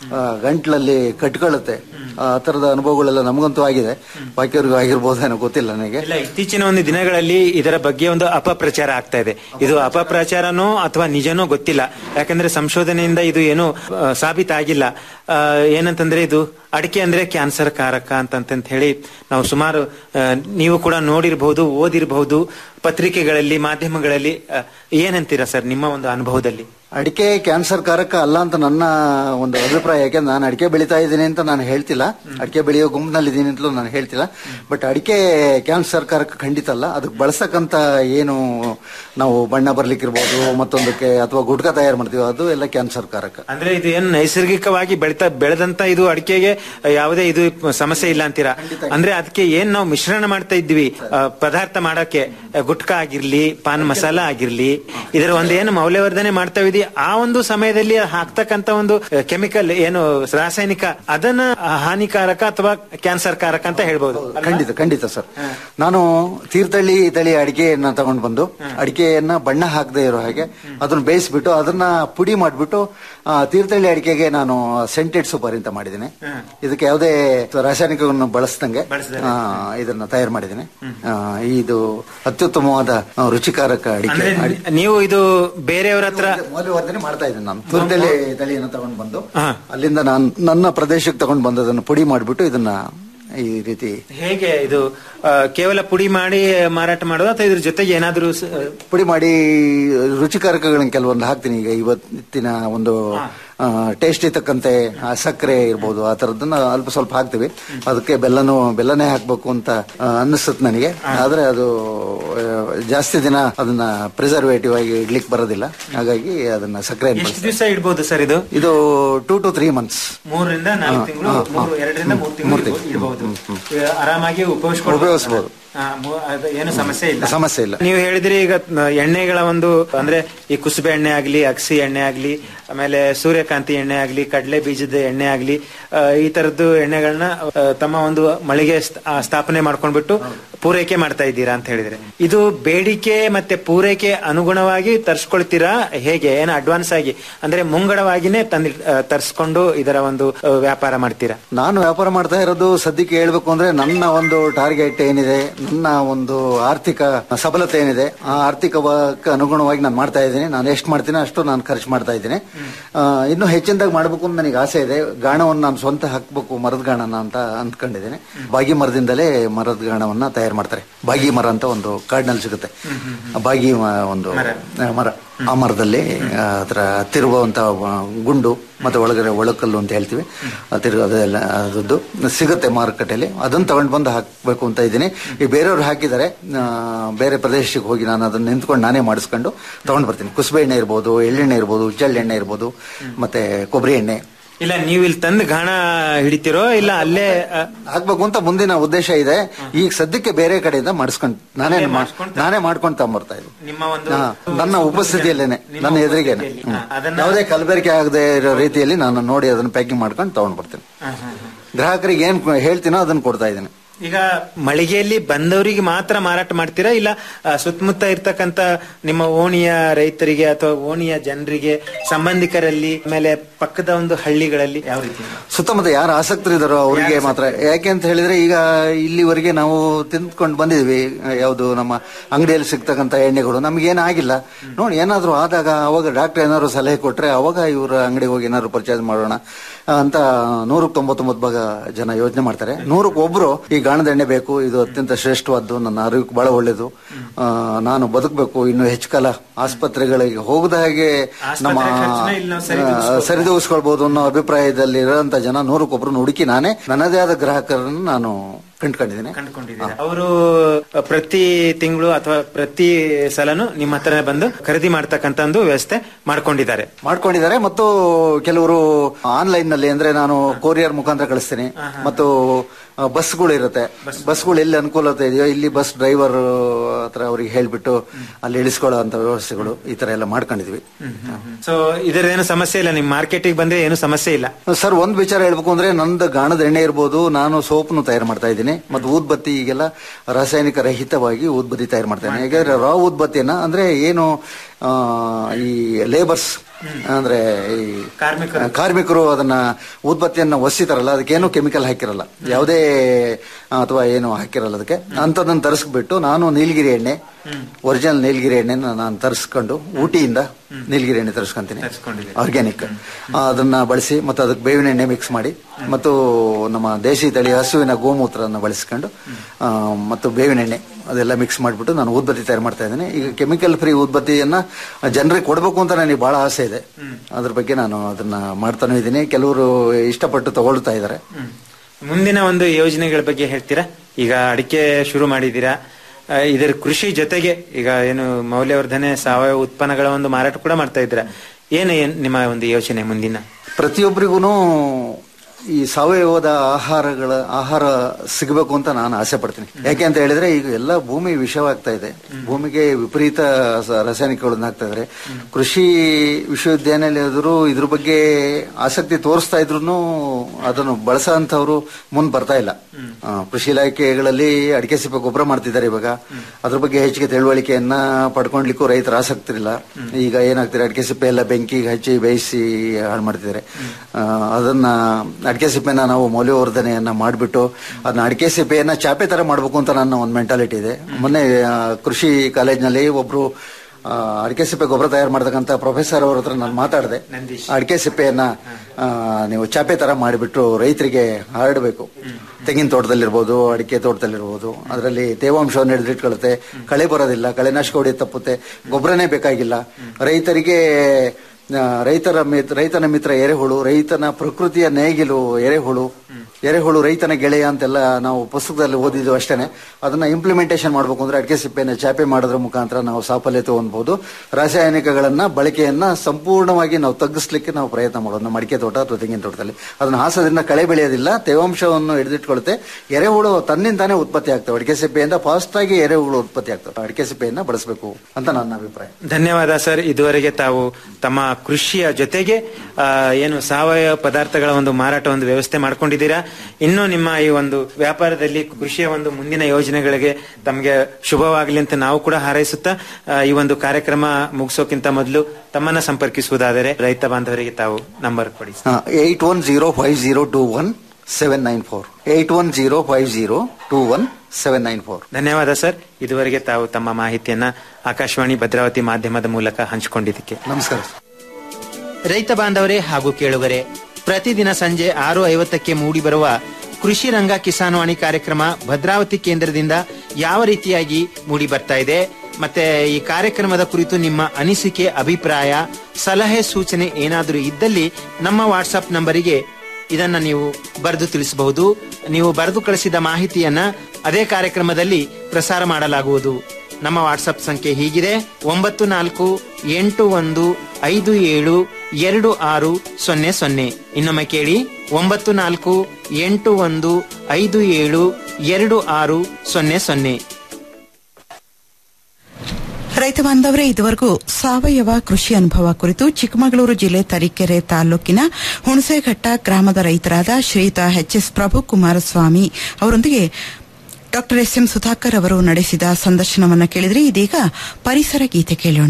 ಆ, ಗಂಟ್ಲಲ್ಲಿ ಕಟ್ಕೊಳ್ಳುತ್ತೆ ಆ ತರದ ಅನುಭವಗಳೆಲ್ಲ ನಮಗಂತೂ ಆಗಿದೆ ಬಾಕಿಯವ್ರಿಗೂ ಆಗಿರ್ಬೋದು ಏನೋ ಗೊತ್ತಿಲ್ಲ ನನಗೆ ಇಲ್ಲ ಇತ್ತೀಚಿನ ಒಂದು ದಿನಗಳಲ್ಲಿ ಇದರ ಬಗ್ಗೆ ಒಂದು ಅಪಪ್ರಚಾರ ಆಗ್ತಾ ಇದೆ ಇದು ಅಪಪ್ರಚಾರನೋ ಅಥವಾ ನಿಜನೋ ಗೊತ್ತಿಲ್ಲ ಯಾಕಂದ್ರೆ ಸಂಶೋಧನೆಯಿಂದ ಇದು ಏನು ಆ, ಸಾಬೀತಾಗಿಲ್ಲ ಆ, ಏನಂತಂದ್ರೆ ಇದು ಅಡಿಕೆ ಅಂದ್ರೆ ಕ್ಯಾನ್ಸರ್ ಕಾರಕ ಅಂತಂತ ಹೇಳಿ ನಾವು ಸುಮಾರು ಆ, ನೀವು ಕೂಡ ನೋಡಿರಬಹುದು ಓದಿರಬಹುದು ಪತ್ರಿಕೆಗಳಲ್ಲಿ ಮಾಧ್ಯಮಗಳಲ್ಲಿ ಆ, ಏನಂತೀರಾ ಸರ್ ನಿಮ್ಮ ಒಂದು ಅನುಭವದಲ್ಲಿ ಅಡಿಕೆ ಕ್ಯಾನ್ಸರ್ ಕಾರಕ ಅಲ್ಲ ಅಂತ ನನ್ನ ಒಂದು ಅಭಿಪ್ರಾಯ ಯಾಕೆಂದ್ರೆ ನಾನು ಅಡಿಕೆ ಬೆಳಿತಾ ಇದ್ದೀನಿ ಅಂತ ನಾನು ಹೇಳ್ತಿಲ್ಲ ಅಡಿಕೆ ಬೆಳೆಯೋ ಗುಂಪಿನಲ್ಲಿ ಇದ್ದೀನಿ ಅಂತಲೂ ನಾನು ಹೇಳ್ತಿಲ್ಲ ಬಟ್ ಅಡಿಕೆ ಕ್ಯಾನ್ಸರ್ ಕಾರಕ ಖಂಡಿತ ಅಲ್ಲ ಅದಕ್ಕೆ ಬಳಸಕ್ಕಂತ ಏನು ನಾವು ಬಣ್ಣ ಬರ್ಲಿಕ್ಕಿರ್ಬೋದು ಮತ್ತೊಂದಕ್ಕೆ ಅಥವಾ ಗುಟ್ಕಾ ತಯಾರು ಮಾಡ್ತೀವಿ ಅದು ಎಲ್ಲ ಕ್ಯಾನ್ಸರ್ ಕಾರಕ ಅಂದ್ರೆ ಇದು ಏನು ನೈಸರ್ಗಿಕವಾಗಿ ಬೆಳಿತಾ ಬೆಳೆದಂತ ಇದು ಅಡಿಕೆಗೆ ಯಾವುದೇ ಇದು ಸಮಸ್ಯೆ ಇಲ್ಲ ಅಂತೀರಾ ಅಂದ್ರೆ ಅದಕ್ಕೆ ಏನ್ ನಾವು ಮಿಶ್ರಣ ಮಾಡ್ತಾ ಇದ್ವಿ ಆ, ಪದಾರ್ಥ ಮಾಡಕ್ಕೆ ಆ, ಗುಟ್ಕಾ ಆಗಿರ್ಲಿ ಪಾನ್ ಮಸಾಲ ಆಗಿರ್ಲಿ ಇದರ ಒಂದು ಏನು ಮೌಲ್ಯವರ್ಧನೆ ಮಾಡ್ತಾ ಇದೀವಿ ಆ ಒಂದು ಸಮಯದಲ್ಲಿ ಹಾಕ್ತಕ್ಕಂತ ಒಂದು ಕೆಮಿಕಲ್ ಏನು ರಾಸಾಯನಿಕ ಅದನ್ನ ಹಾನಿಕಾರಕ ಅಥವಾ ಕ್ಯಾನ್ಸರ್ ಕಾರಕ ಅಂತ ಹೇಳ್ಬೋದು ಖಂಡಿತ ಖಂಡಿತ ಸರ್ ನಾನು ತೀರ್ಥಹಳ್ಳಿ ತಳಿ ಅಡಿಕೆಯನ್ನ ತಗೊಂಡು ಬಂದು ಅಡಿಕೆಯನ್ನ ಬಣ್ಣ ಹಾಕದೇ ಇರೋ ಹಾಗೆ ಅದನ್ನ ಬೇಯಿಸ್ಬಿಟ್ಟು ಅದನ್ನ ಪುಡಿ ಮಾಡಿಬಿಟ್ಟು ತೀರ್ಥಹಳ್ಳಿ ಅಡಿಕೆಗೆ ನಾನು ಸೆಂಟೆಡ್ ಸೂಪರ್ ಅಂತ ಮಾಡಿದ್ದೀನಿ ಇದಕ್ಕೆ ಯಾವುದೇ ರಾಸಾಯನಿಕವನ್ನು ಬಳಸ್ದಂಗೆ ಆ, ಇದನ್ನ ತಯಾರು ಮಾಡಿದ್ದೀನಿ ಆ, ಇದು ಅತ್ಯುತ್ತಮವಾದ ಆ, ರುಚಿಕಾರಕ ಅಡಿಕೆ ಅಂದ್ರೆ ಅಡಿ- ನೀವು ಇದು ಬೇರೆಯವರ ಹತ್ರ ಮೌಲ್ಯವರ್ಧನೆ ಮಾಡ್ತಾ ಇದ್ದೀನಿ ನಾನು ತೀರ್ಥಹಳ್ಳಿ ತಳಿಯನ್ನು ತಗೊಂಡು ಬಂದು ಅಲ್ಲಿಂದ ನಾನು ನನ್ನ ಪ್ರದೇಶಕ್ಕೆ ತಗೊಂಡು ಬಂದದನ್ನು ಪುಡಿ ಮಾಡಿಬಿಟ್ಟು ಇದನ್ನ ಈ ರೀತಿ ಹೇಗೆ ಇದು ಆ, ಕೇವಲ ಪುಡಿ ಮಾಡಿ ಮಾರಾಟ ಮಾಡೋದು ಅಥವಾ ಇದ್ರ ಜೊತೆಗೆ ಏನಾದ್ರೂ ಸ- ಪುಡಿ ಮಾಡಿ ರುಚಿಕಾರಕಗಳನ್ನ ಕೆಲವೊಂದು ಹಾಕ್ತೀನಿ ಈಗ ಇವತ್ತಿನ ಒಂದು ಟೇಸ್ಟ್ ಇರ್ತಕ್ಕಂತೆ ಆ ಸಕ್ಕರೆ ಇರ್ಬೋದು ಆ ತರದನ್ನ ಅಲ್ಪ ಸ್ವಲ್ಪ ಹಾಕ್ತಿವಿ ಅದಕ್ಕೆ ಬೆಲ್ಲನು ಬೆಲ್ಲನೇ ಹಾಕ್ಬೇಕು ಅಂತ ಆ, ಅನ್ನಿಸುತ್ತೆ ನನಗೆ ಆದ್ರೆ ಅದು ಆ, ಜಾಸ್ತಿ ದಿನ ಅದನ್ನ ಪ್ರಿಸರ್ವೇಟಿವ್ ಆಗಿ ಇಡ್ಲಿಕ್ಕೆ ಬರೋದಿಲ್ಲ ಹಾಗಾಗಿ ಅದನ್ನ ಸಕ್ಕರೆ ಎಷ್ಟು ದಿವಸ ಇಡ್ಬೋದು ಸರ್ ಇದು ಇದು ಟೂ ಟು ತ್ರೀ ಮಂತ್ಸ್ ಮೂರರಿಂದ ನಾಲ್ಕು ಹಾ, ತಿಂಗಳು ಹಾ, ಮೂರು ಹಾ. ಎರಡರಿಂದ ಮೂರು ಮೂರು ತಿಂಗಳು ತಿಂಗಳು. ಇಡಬಹುದು ಆರಾಮಾಗಿ ಉಪಯೋಗಿಸ್ಕೊಂಡು ಉಪಯೋಗಿಸ್ಬೋದು. ಹಾ, ಮೂ- ಅದು ಏನು ಸಮಸ್ಯೆ ಇಲ್ಲ ಸಮಸ್ಯೆ ಇಲ್ಲ ನೀವು ಹೇಳಿದ್ರಿ ಈಗ ನ- ಎಣ್ಣೆಗಳ ಒಂದು ಅಂದ್ರೆ ಈ ಕುಸುಬೆ ಎಣ್ಣೆ ಆಗ್ಲಿ ಅಗಸಿ ಎಣ್ಣೆ ಆಗ್ಲಿ ಆಮೇಲೆ ಸೂರ್ಯಕಾಂತಿ ಎಣ್ಣೆ ಆಗ್ಲಿ ಕಡಲೆ ಬೀಜದ ಎಣ್ಣೆ ಆಗ್ಲಿ ಆ, ಈ ತರದ್ದು ಎಣ್ಣೆಗಳನ್ನ ಆ, ತಮ್ಮ ಒಂದು ಮಳಿಗೆ ಸ್ಥ- ಆ, ಸ್ಥಾಪನೆ ಮಾಡ್ಕೊಂಡ್ಬಿಟ್ಟು ಪೂರೈಕೆ ಮಾಡ್ತಾ ಇದ್ದೀರಾ ಅಂತ ಹೇಳಿದ್ರೆ ಇದು ಬೇಡಿಕೆ ಮತ್ತೆ ಪೂರೈಕೆ ಅನುಗುಣವಾಗಿ ತರ್ಸ್ಕೊಳ್ತೀರಾ ಹೇಗೆ ಏನು ಅಡ್ವಾನ್ಸ್ ಆಗಿ ಅಂದ್ರೆ ಮುಂಗಡವಾಗಿನೇ ತಂದಿ ಆ, ತರ್ಸ್ಕೊಂಡು ಇದರ ಒಂದು ಆ, ವ್ಯಾಪಾರ ಮಾಡ್ತೀರಾ ನಾನು ವ್ಯಾಪಾರ ಮಾಡ್ತಾ ಇರೋದು ಸದ್ಯಕ್ಕೆ ಹೇಳ್ಬೇಕು ಅಂದ್ರೆ ನನ್ನ ಒಂದು ಟಾರ್ಗೆಟ್ ಏನಿದೆ ನನ್ನ ಒಂದು ಆರ್ಥಿಕ ಸಬಲತೆ ಏನಿದೆ ಆ ಆರ್ಥಿಕಕ್ಕೆ ಅನುಗುಣವಾಗಿ ನಾನು ಮಾಡ್ತಾ ಇದ್ದೀನಿ ನಾನು ಎಷ್ಟು ಮಾಡ್ತೀನಿ ಅಷ್ಟು ನಾನು ಖರ್ಚು ಮಾಡ್ತಾ ಇದ್ದೀನಿ ಆ, ಇನ್ನು ಹೆಚ್ಚಿನದಾಗಿ ಮಾಡಬೇಕು ಅಂತ ನನಗೆ ಆಸೆ ಇದೆ ಗಾಣವನ್ನು ನಾನು ಸ್ವಂತ ಹಾಕ್ಬೇಕು ಮರದ ಗಾಣನ ಅಂತ ಅಂದ್ಕೊಂಡಿದ್ದೀನಿ ಬಾಗಿ ಮರದಿಂದಲೇ ಮರದ ಗಾಣವನ್ನ ತಯಾರು ಮಾಡ್ತಾರೆ ಬಾಗಿ ಮರ ಅಂತ ಒಂದು ಕಾಡಿನಲ್ಲಿ ಸಿಗುತ್ತೆ ಆ ಬಾಗಿ ಮ- ಒಂದು ಆ, ಮರ ಆ ಮರದಲ್ಲಿ ಆ, ಅದರ ತಿರುಗುವಂತ ಗುಂಡು ಮತ್ತೆ ಒಳಗಡೆ ಒಳಕಲ್ಲು ಅಂತ ಹೇಳ್ತೀವಿ ಆ ತಿರುగు ಅದೆಲ್ಲ ಅದದ್ದು ಸಿಗುತ್ತೆ ಮಾರುಕಟ್ಟೆಯಲ್ಲಿ ಅದನ್ನ ತಗೊಂಡು ಬಂದು ಹಾಕಬೇಕು ಅಂತ ಇದ್ದೀನಿ ಈ ಬೇರೆಯವ್ರು ಹಾಕಿದ್ದಾರೆ ಆ, ಬೇರೆ ಪ್ರದೇಶಕ್ಕೆ ಹೋಗಿ ನಾನು ಅದನ್ನ ನಿಂತ್ಕೊಂಡು ನಾನೇ ಮಾಡಿಸ್ಕೊಂಡು ತಗೊಂಡು ಬರ್ತೀನಿ ಕುಸುಬೆ ಎಣ್ಣೆ ಇರ್ಬೋದು ಎಳ್ಳೆಣ್ಣೆ ಇರ್ಬೋದು ಉಜ್ಜಲ್ ಎಣ್ಣೆ ಇರ್ಬೋದು ಮತ್ತೆ ಕೊಬ್ಬರಿ ಎಣ್ಣೆ ಇಲ್ಲ ನೀವು ಇಲ್ಲಿ ತಂದು ಗಾಣ ಹಿಡಿತಿರೋ ಇಲ್ಲ ಅಲ್ಲೇ ಆ, ಹಾಕ್ಬೇಕು ಅಂತ ಮುಂದಿನ ಉದ್ದೇಶ ಇದೆ ಈಗ ಸದ್ಯಕ್ಕೆ ಬೇರೆ ಕಡೆಯಿಂದ ಮಾಡಿಸ್ಕೊಂಡು ನಾನೇ ಮಾ- ನಾನೇ ಮಾಡ್ಕೊಂಡು ತಗೊಂಬರ್ತಾ ಇದ್ದೀನಿ ನಿಮ್ಮ ಒಂದು ಹಾ, ನನ್ನ ಉಪಸ್ಥಿತಿಯಲ್ಲೇನೆ ನನ್ನ ಎದುರಿಗೇನೆ ಹ್ಮ್. ಅದನ್ನ- ಯಾವುದೇ ಕಲಬೆರಕೆ ಆಗದೆ ಇರೋ ರೀತಿಯಲ್ಲಿ ನಾನು ನೋಡಿ ಅದನ್ನ ಪ್ಯಾಕಿಂಗ್ ಮಾಡ್ಕೊಂಡು ತಗೊಂಡ್ ಬರ್ತೀನಿ ಹಾ, ಹಾ, ಹಾ. ಗ್ರಾಹಕರಿಗೆ ಏನ್ ಹೇಳ್ತೀನೋ ಅದನ್ನ ಕೊಡ್ತಾ ಇದ್ದೀನಿ ಈಗ ಮಳಿಗೆಯಲ್ಲಿ ಬಂದವರಿಗೆ ಮಾತ್ರ ಮಾರಾಟ ಮಾಡ್ತೀರಾ ಇಲ್ಲ ಆ, ಸುತ್ತಮುತ್ತ ಇರ್ತಕ್ಕಂತ ನಿಮ್ಮ ಓಣಿಯ ರೈತರಿಗೆ ಅಥವಾ ಓಣಿಯ ಜನರಿಗೆ ಸಂಬಂಧಿಕರಲ್ಲಿ ಆಮೇಲೆ ಪಕ್ಕದ ಒಂದು ಹಳ್ಳಿಗಳಲ್ಲಿ ಯಾವ ರೀತಿ ಸುತ್ತಮುತ್ತ ಯಾರು ಆಸಕ್ತರಿದಾರೋ ಅವರಿಗೆ ಮಾತ್ರ ಯಾಕೆ ಅಂತ ಹೇಳಿದ್ರೆ ಈಗ ಇಲ್ಲಿವರೆಗೆ ನಾವು ತಿಂದ್ಕೊಂಡು ಬಂದಿದ್ವಿ ಯಾವುದು ನಮ್ಮ ಅಂಗಡಿಯಲ್ಲಿ ಸಿಗ್ತಕ್ಕಂತ ಎಣ್ಣೆಗಳು ನಮ್ಗೇನಾಗಿಲ್ಲ ನೋಡಿ ಏನಾದ್ರು ಆದಾಗ ಅವಾಗ ಡಾಕ್ಟರ್ ಏನಾದ್ರು ಸಲಹೆ ಕೊಟ್ರೆ ಅವಾಗ ಇವ್ರ ಅಂಗಡಿಗೆ ಹೋಗಿ ಏನಾದ್ರು ಪರ್ಚೇಸ್ ಮಾಡೋಣ ಅಂತ ನೂರಕ್ಕೆ ತೊಂಬತ್ತೊಂಬತ್ತು ಭಾಗ ಜನ ಯೋಚನೆ ಮಾಡ್ತಾರೆ ನೂರಕ್ಕೆ ಒಬ್ರು ಈ ಗಾಣದ ಎಣ್ಣೆ ಬೇಕು ಇದು ಅತ್ಯಂತ ಶ್ರೇಷ್ಠವಾದ್ದು ನನ್ನ ಆರೋಗ್ಯಕ್ಕೆ ಬಹಳ ಒಳ್ಳೇದು ಆ, ನಾನು ಬದುಕಬೇಕು ಇನ್ನು ಹೆಚ್ಚು ಕಾಲ ಆಸ್ಪತ್ರೆಗಳಿಗೆ ಹೋಗದ ಹಾಗೆ ನಮ್ಮ ಖರ್ಚನ್ನ ಇಲ್ಲಿ ನಾವು ಆ, ಸರಿದೂಗಿಸ್ಕೊಳ್ಬಹುದು ಅನ್ನೋ ಅಭಿಪ್ರಾಯದಲ್ಲಿ ಇರೋಂತ ಜನ ನೂರಕ್ಕೊಬ್ರು ಹುಡುಕಿ ನಾನೇ ನನ್ನದೇ ಆದ ಗ್ರಾಹಕರನ್ನು ನಾನು ಕಂಡ್ಕೊಂಡಿದ್ದೀನಿ ಕಂಡುಕೊಂಡಿದ್ದೀರಾ ಅವರು ಪ್ರತಿ ತಿಂಗಳು ಅಥವಾ ಪ್ರತಿ ಸಲನು ನಿಮ್ಮ ಹತ್ರ ಬಂದು ಖರೀದಿ ಮಾಡ್ತಕ್ಕಂತ ಒಂದು ವ್ಯವಸ್ಥೆ ಮಾಡ್ಕೊಂಡಿದ್ದಾರೆ ಮಾಡ್ಕೊಂಡಿದ್ದಾರೆ ಮತ್ತು ಕೆಲವರು ಆನ್ಲೈನ್ ನಲ್ಲಿ ಅಂದ್ರೆ ನಾನು ಕೊರಿಯರ್ ಮುಖಾಂತರ ಕಳಿಸ್ತೀನಿ ಮತ್ತು ಆ, ಬಸ್ಗಳು ಇರುತ್ತೆ ಬಸ್ಗಳು ಎಲ್ಲಿ ಅನುಕೂಲತೆ ಇದೆಯೋ ಇಲ್ಲಿ ಬಸ್ ಡ್ರೈವರ್ ಹತ್ರ ಅವ್ರಿಗೆ ಹೇಳ್ಬಿಟ್ಟು ಅಲ್ಲಿ ಇಳಿಸ್ಕೊಳ್ಳೋ ಅಂತ ವ್ಯವಸ್ಥೆಗಳು ಈ ತರ ಎಲ್ಲ ಮಾಡ್ಕೊಂಡಿದ್ವಿ ಸೊ ಇದರೇನು ಸಮಸ್ಯೆ ಇಲ್ಲ ನಿಮ್ ಮಾರ್ಕೆಟಿಗೆ ಬಂದ್ರೆ ಏನು ಸಮಸ್ಯೆ ಇಲ್ಲ ಸರ್ ಒಂದ್ ವಿಚಾರ ಹೇಳ್ಬೇಕು ಅಂದ್ರೆ ನಂದು ಗಾಣದ ಎಣ್ಣೆ ಇರ್ಬೋದು ನಾನು ಸೋಪ್ನು ತಯಾರು ಮಾಡ್ತಾ ಇದ್ದೀನಿ ಮತ್ತು ಊದ್ಬತ್ತಿ ಈಗೆಲ್ಲ ರಾಸಾಯನಿಕ ರಹಿತವಾಗಿ ಊದ್ಬತ್ತಿ ತಯಾರು ಮಾಡ್ತಾ ಇದ್ದೀನಿ ಯಾಕಂದ್ರೆ ರಾ ಊದ್ಬತ್ತಿಯನ್ನ ಅಂದ್ರೆ ಏನು ಆ, ಈ ಲೇಬರ್ಸ್ ಅಂದ್ರೆ ಈ ಕಾರ್ಮಿಕರು ಕಾರ್ಮಿಕರು ಅದನ್ನ ಉತ್ಪತ್ತಿಯನ್ನ ಒಸಿತಾರಲ್ಲ ಅದಕ್ಕೇನು ಕೆಮಿಕಲ್ ಹಾಕಿರಲ್ಲ ಯಾವುದೇ ಆ, ಅಥವಾ ಏನು ಹಾಕಿರಲ್ಲ ಅದಕ್ಕೆ ಅಂಥದ್ದನ್ನ ತರಿಸ್ಬಿಟ್ಟು ನಾನು ನೀಲಗಿರಿ ಎಣ್ಣೆ ಒರಿಜಿನಲ್ ನೀಲಗಿರಿ ಎಣ್ಣೆನ ನಾನು ತರಿಸ್ಕೊಂಡು ಊಟಿಯಿಂದ ನೀಲಗಿರಿ ಎಣ್ಣೆ ತರಿಸ್ಕೊಂತೀನಿ ಆರ್ಗ್ಯಾನಿಕ್ ಅದನ್ನ ಬಳಸಿ ಮತ್ತು ಅದಕ್ಕೆ ಬೇವಿನ ಎಣ್ಣೆ ಮಿಕ್ಸ್ ಮಾಡಿ ಮತ್ತು ನಮ್ಮ ದೇಶಿ ತಳಿ ಹಸುವಿನ ಗೋಮೂತ್ರನ ಬಳಸ್ಕೊಂಡು ಆ, ಮತ್ತು ಬೇವಿನ ಎಣ್ಣೆ ಅದೆಲ್ಲ ಮಿಕ್ಸ್ ಮಾಡಿಬಿಟ್ಟು ನಾನು ಉದ್ಬತ್ತಿ ತಯಾರು ಮಾಡ್ತಾ ಇದ್ದೀನಿ ಈಗ ಕೆಮಿಕಲ್ ಫ್ರೀ ಉದ್ಬತ್ತಿಯನ್ನ ಜನರಿಗೆ ಕೊಡಬೇಕು ಅಂತ ನನಗೆ ಬಹಳ ಆಸೆ ಇದೆ ಅದ್ರ ಬಗ್ಗೆ ನಾನು ಅದನ್ನ ಮಾಡ್ತಾನೂ ಇದ್ದೀನಿ ಕೆಲವರು ಇಷ್ಟಪಟ್ಟು ತಗೊಳ್ತಾ ಇದ್ದಾರೆ ಮುಂದಿನ ಒಂದು ಯೋಜನೆಗಳ ಬಗ್ಗೆ ಹೇಳ್ತೀರಾ ಈಗ ಅಡಿಕೆ ಶುರು ಮಾಡಿದ್ದೀರಾ ಆ, ಇದರ ಕೃಷಿ ಜೊತೆಗೆ ಈಗ ಏನು ಮೌಲ್ಯವರ್ಧನೆ ಸಾವಯವ ಉತ್ಪನ್ನಗಳ ಒಂದು ಮಾರಾಟ ಕೂಡ ಮಾಡ್ತಾ ಇದ್ದೀರಾ ಏನು ಏನ್ ನಿಮ್ಮ ಒಂದು ಯೋಚನೆ ಮುಂದಿನ ಪ್ರತಿಯೊಬ್ಬರಿಗೂ ಈ ಸಾವಯವದ ಆಹಾರಗಳ ಆಹಾರ ಸಿಗಬೇಕು ಅಂತ ನಾನು ಆಸೆ ಪಡ್ತೀನಿ ಯಾಕೆ ಅಂತ ಹೇಳಿದ್ರೆ ಈಗ ಎಲ್ಲ ಭೂಮಿ ವಿಷವಾಗ್ತಾ ಇದೆ ಭೂಮಿಗೆ ವಿಪರೀತ ಸ- ರಾಸಾಯನಿಕಗಳನ್ನ ಹಾಕ್ತಾ ಇದಾರೆ ಕೃಷಿ ವಿಶ್ವವಿದ್ಯಾನಿಲಯದವರು ಇದ್ರ ಬಗ್ಗೆ ಆಸಕ್ತಿ ತೋರಿಸ್ತಾ ಇದ್ರು ಅದನ್ನು ಬಳಸೋ ಅಂತವ್ರು ಮುಂದ್ ಬರ್ತಾ ಇಲ್ಲ ಆ, ಕೃಷಿ ಇಲಾಖೆಗಳಲ್ಲಿ ಅಡಿಕೆ ಸಿಪ್ಪೆ ಗೊಬ್ಬರ ಮಾಡ್ತಿದ್ದಾರೆ ಇವಾಗ ಅದ್ರ ಬಗ್ಗೆ ಹೆಚ್ಚಿಗೆ ತಿಳುವಳಿಕೆಯನ್ನ ಪಡ್ಕೊಂಡ್ಲಿಕ್ಕೂ ರೈತರ ಆಸಕ್ತಿ ಇಲ್ಲ ಈಗ ಏನಾಗ್ತಿದೆ ಅಡಿಕೆ ಸಿಪ್ಪೆ ಎಲ್ಲ ಬೆಂಕಿಗೆ ಹಚ್ಚಿ ಬೇಯಿಸಿ ಹಾಳು ಮಾಡ್ತಿದ್ದಾರೆ ಆ, ಅದನ್ನ ಅಡಿಕೆ ಸಿಪ್ಪೆನ ನಾವು ಮೌಲ್ಯವರ್ಧನೆಯನ್ನ ಮಾಡಿಬಿಟ್ಟು ಅದನ್ನ ಅಡಿಕೆ ಸಿಪ್ಪೆಯನ್ನ ಚಾಪೆ ತರ ಮಾಡ್ಬೇಕು ಅಂತ ನನ್ನ ಒಂದು ಮೆಂಟಾಲಿಟಿ ಇದೆ ಮೊನ್ನೆ ಆ, ಕೃಷಿ ಕಾಲೇಜ್ನಲ್ಲಿ ಒಬ್ರು ಆ, ಅಡಿಕೆ ಸಿಪ್ಪೆ ಗೊಬ್ಬರ ತಯಾರು ಮಾಡ್ತಕ್ಕಂಥ ಪ್ರೊಫೆಸರ್ ಅವ್ರ ಹತ್ರ ನಾನು ಮಾತಾಡಿದೆ ಅಡಿಕೆ ಸಿಪ್ಪೆಯನ್ನ ಆ, ನೀವು ಚಾಪೆ ತರ ಮಾಡಿಬಿಟ್ಟು ರೈತರಿಗೆ ಹರಡಬೇಕು ತೆಂಗಿನ ತೋಟದಲ್ಲಿರ್ಬೋದು ಅಡಿಕೆ ತೋಟದಲ್ಲಿರ್ಬೋದು ಅದರಲ್ಲಿ ತೇವಾಂಶವನ್ನು ಹಿಡಿದಿಟ್ಕೊಳ್ಳುತ್ತೆ ಕಳೆ ಬರೋದಿಲ್ಲ ಕಳೆನಾಶಕ ಹೊಡೆಯೋದು ತಪ್ಪುತ್ತೆ ಗೊಬ್ಬರನೇ ಬೇಕಾಗಿಲ್ಲ ರೈತರಿಗೆ ಆ, ರೈತರ ಮಿತ್- ರೈತನ ಮಿತ್ರ ಎರೆಹುಳು ರೈತನ ಪ್ರಕೃತಿಯ ನೇಗಿಲು ಎರೆಹುಳು ಎರೆಹುಳು ರೈತನ ಗೆಳೆಯ ಅಂತೆಲ್ಲ ನಾವು ಪುಸ್ತಕದಲ್ಲಿ ಓದಿದ್ದು ಅಷ್ಟೇನೆ ಅದನ್ನ ಇಂಪ್ಲಿಮೆಂಟೇಷನ್ ಮಾಡಬೇಕು ಅಂದ್ರೆ ಅಡಿಕೆ ಸಿಪ್ಪೆನ ಚಾಪೆ ಮಾಡೋದ್ರ ಮುಖಾಂತರ ನಾವು ಸಾಫಲ್ಯತೆ ಹೊಂದಬಹುದು ರಾಸಾಯನಿಕಗಳನ್ನ ಬಳಕೆಯನ್ನ ಸಂಪೂರ್ಣವಾಗಿ ನಾವು ತಗ್ಗಿಸ್ಲಿಕ್ಕೆ ನಾವು ಪ್ರಯತ್ನ ಮಾಡೋದು ನಮ್ಮ ಅಡಿಕೆ ತೋಟ ಅಥವಾ ತೆಂಗಿನ ತೋಟದಲ್ಲಿ ಅದನ್ನ ಹಾಸೋದ್ರಿಂದ ಕಳೆ ಬೆಳೆಯೋದಿಲ್ಲ ತೇವಾಂಶವನ್ನು ಹಿಡಿದಿಟ್ಕೊಳುತ್ತೆ ಎರೆಹುಳು ತನ್ನಿಂದಾನೇ ಉತ್ಪತ್ತಿ ಆಗ್ತವೆ ಅಡಿಕೆ ಸಿಪ್ಪೆಯಿಂದ ಫಾಸ್ಟ್ ಆಗಿ ಎರೆಹುಳು ಉತ್ಪತ್ತಿ ಆಗ್ತವೆ ಅಡಿಕೆ ಸಿಪ್ಪೆಯನ್ನ ಬಳಸಬೇಕು ಅಂತ ನನ್ನ ಅಭಿಪ್ರಾಯ ಧನ್ಯವಾದ ಸರ್ ಇದುವರೆಗೆ ತಾವು ತಮ್ಮ ಕೃಷಿಯ ಜೊತೆಗೆ ಆ, ಏನು ಸಾವಯವ ಪದಾರ್ಥಗಳ ಒಂದು ಮಾರಾಟ ಒಂದು ವ್ಯವಸ್ಥೆ ಮಾಡ್ಕೊಂಡಿದ್ದೀರಾ ಇನ್ನು ನಿಮ್ಮ ಈ ಒಂದು ವ್ಯಾಪಾರದಲ್ಲಿ ಕೃಷಿಯ ಒಂದು ಮುಂದಿನ ಯೋಜನೆಗಳಿಗೆ ತಮಗೆ ಶುಭವಾಗಲಿ ಅಂತ ನಾವು ಕೂಡ ಹಾರೈಸುತ್ತಾ ಆ, ಈ ಒಂದು ಕಾರ್ಯಕ್ರಮ ಮುಗಿಸೋಕ್ಕಿಂತ ಮೊದಲು ತಮ್ಮನ್ನ ಸಂಪರ್ಕಿಸುವುದಾದರೆ ರೈತ ಬಾಂಧವರಿಗೆ ತಾವು ನಂಬರ್ ಕೊಡಿ eight one zero five zero two one seven nine four eight one zero five zero two one seven nine four ಧನ್ಯವಾದ ಸರ್ ಇದುವರೆಗೆ ತಾವು ತಮ್ಮ ಮಾಹಿತಿಯನ್ನ ಆಕಾಶವಾಣಿ ಭದ್ರಾವತಿ ಮಾಧ್ಯಮದ ಮೂಲಕ ಹಂಚಿಕೊಂಡಿದ್ದಕ್ಕೆ ನಮಸ್ಕಾರ ರೈತ ಬಾಂಧವರೇ ಹಾಗೂ ಕೇಳುಗರೆ ಪ್ರತಿದಿನ ಸಂಜೆ ಆರು ಐವತ್ತಕ್ಕೆ ಮೂಡಿಬರುವ ಕೃಷಿ ರಂಗ ಕಿಸಾನ್ವಾಣಿ ಕಾರ್ಯಕ್ರಮ ಭದ್ರಾವತಿ ಕೇಂದ್ರದಿಂದ ಯಾವ ರೀತಿಯಾಗಿ ಮೂಡಿ ಬರ್ತಾ ಇದೆ ಮತ್ತೆ ಈ ಕಾರ್ಯಕ್ರಮದ ಕುರಿತು ನಿಮ್ಮ ಅನಿಸಿಕೆ ಅಭಿಪ್ರಾಯ ಸಲಹೆ ಸೂಚನೆ ಏನಾದರೂ ಇದ್ದಲ್ಲಿ ನಮ್ಮ ವಾಟ್ಸಪ್ ನಂಬರಿಗೆ ಇದನ್ನ ನೀವು ಬರೆದು ತಿಳಿಸಬಹುದು ನೀವು ಬರೆದು ಕಳಿಸಿದ ಮಾಹಿತಿಯನ್ನ ಅದೇ ಕಾರ್ಯಕ್ರಮದಲ್ಲಿ ಪ್ರಸಾರ ಮಾಡಲಾಗುವುದು ನಮ್ಮ ವಾಟ್ಸಪ್ ಸಂಖ್ಯೆ ಹೀಗಿದೆ ಒಂಬತ್ತು ನಾಲ್ಕು ಎಂಟು ಒಂದು ಐದು ಏಳು ಎರಡು ಆರು ಸೊನ್ನೆ ಸೊನ್ನೆ ಇನ್ನೊಮ್ಮೆ ಕೇಳಿ ಒಂಬತ್ತು ನಾಲ್ಕು ಎಂಟು ಒಂದು ಐದು ಏಳು ಎರಡು ಆರು ಸೊನ್ನೆ ಸೊನ್ನೆ ರೈತ ಬಾಂಧವರೇ ಇದುವರೆಗೂ ಸಾವಯವ ಕೃಷಿ ಅನುಭವ ಕುರಿತು ಚಿಕ್ಕಮಗಳೂರು ಜಿಲ್ಲೆ ತರೀಕೆರೆ ತಾಲೂಕಿನ ಹುಣಸೆಘಟ್ಟ ಗ್ರಾಮದ ರೈತರಾದ ಶ್ರೀಯುತ ಎಚ್ ಎಸ್ ಪ್ರಭು ಕುಮಾರಸ್ವಾಮಿ ಅವರೊಂದಿಗೆ ಡಾಕ್ಟರ್ ಎಸ್ ಎಂ ಸುಧಾಕರ್ ಅವರು ನಡೆಸಿದ ಸಂದರ್ಶನವನ್ನು ಕೇಳಿದರೆ ಇದೀಗ ಪರಿಸರ ಗೀತೆ ಕೇಳೋಣ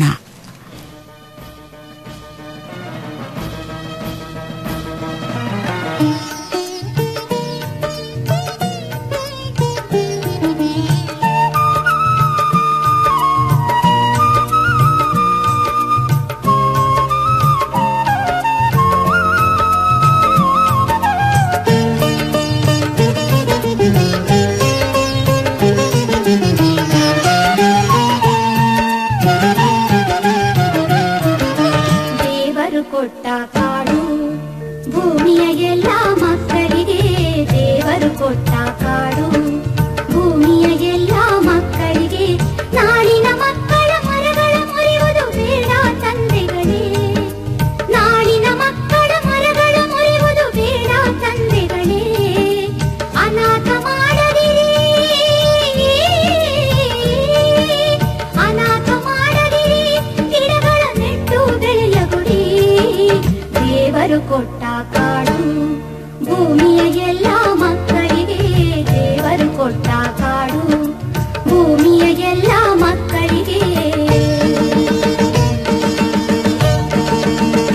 ದೇವರು ಕೊಟ್ಟ ಕಾಡು ಭೂಮಿಯ ಎಲ್ಲ ಮಕ್ಕಳಿಗೆ ದೇವರು ಕೊಟ್ಟ ಕಾಡು ಭೂಮಿಯ ಎಲ್ಲ ಮಕ್ಕಳಿಗೆ ನಾಡಿನ ಮಕ್ಕಳ ಮರಗಳ ಮುರಿಯುವುದು ಬೇಡ ತಂದೆಗಳೇ ನಾಡಿನ ಮಕ್ಕಳ ಮರಗಳ ಮುರಿಯುವುದು ಬೇಡ ತಂದೆಗಳೇ ಅನಾಥ ಮಾಡದಿರಿ ಅನಾಥ ಮಾಡದಿರಿ ಗಿಡಗಳ ನೆಟ್ಟು ಬೆಳೆಯಗುಡಿ ದೇವರು ಕೊಟ್ಟ ಕಾಡು ಭೂಮಿಯ ಎಲ್ಲ ಮಕ್ಕಳಿಗೆ ದೇವರು ಕೊಟ್ಟ ಕಾಡು ಭೂಮಿಯ ಎಲ್ಲ ಮಕ್ಕಳಿಗೆ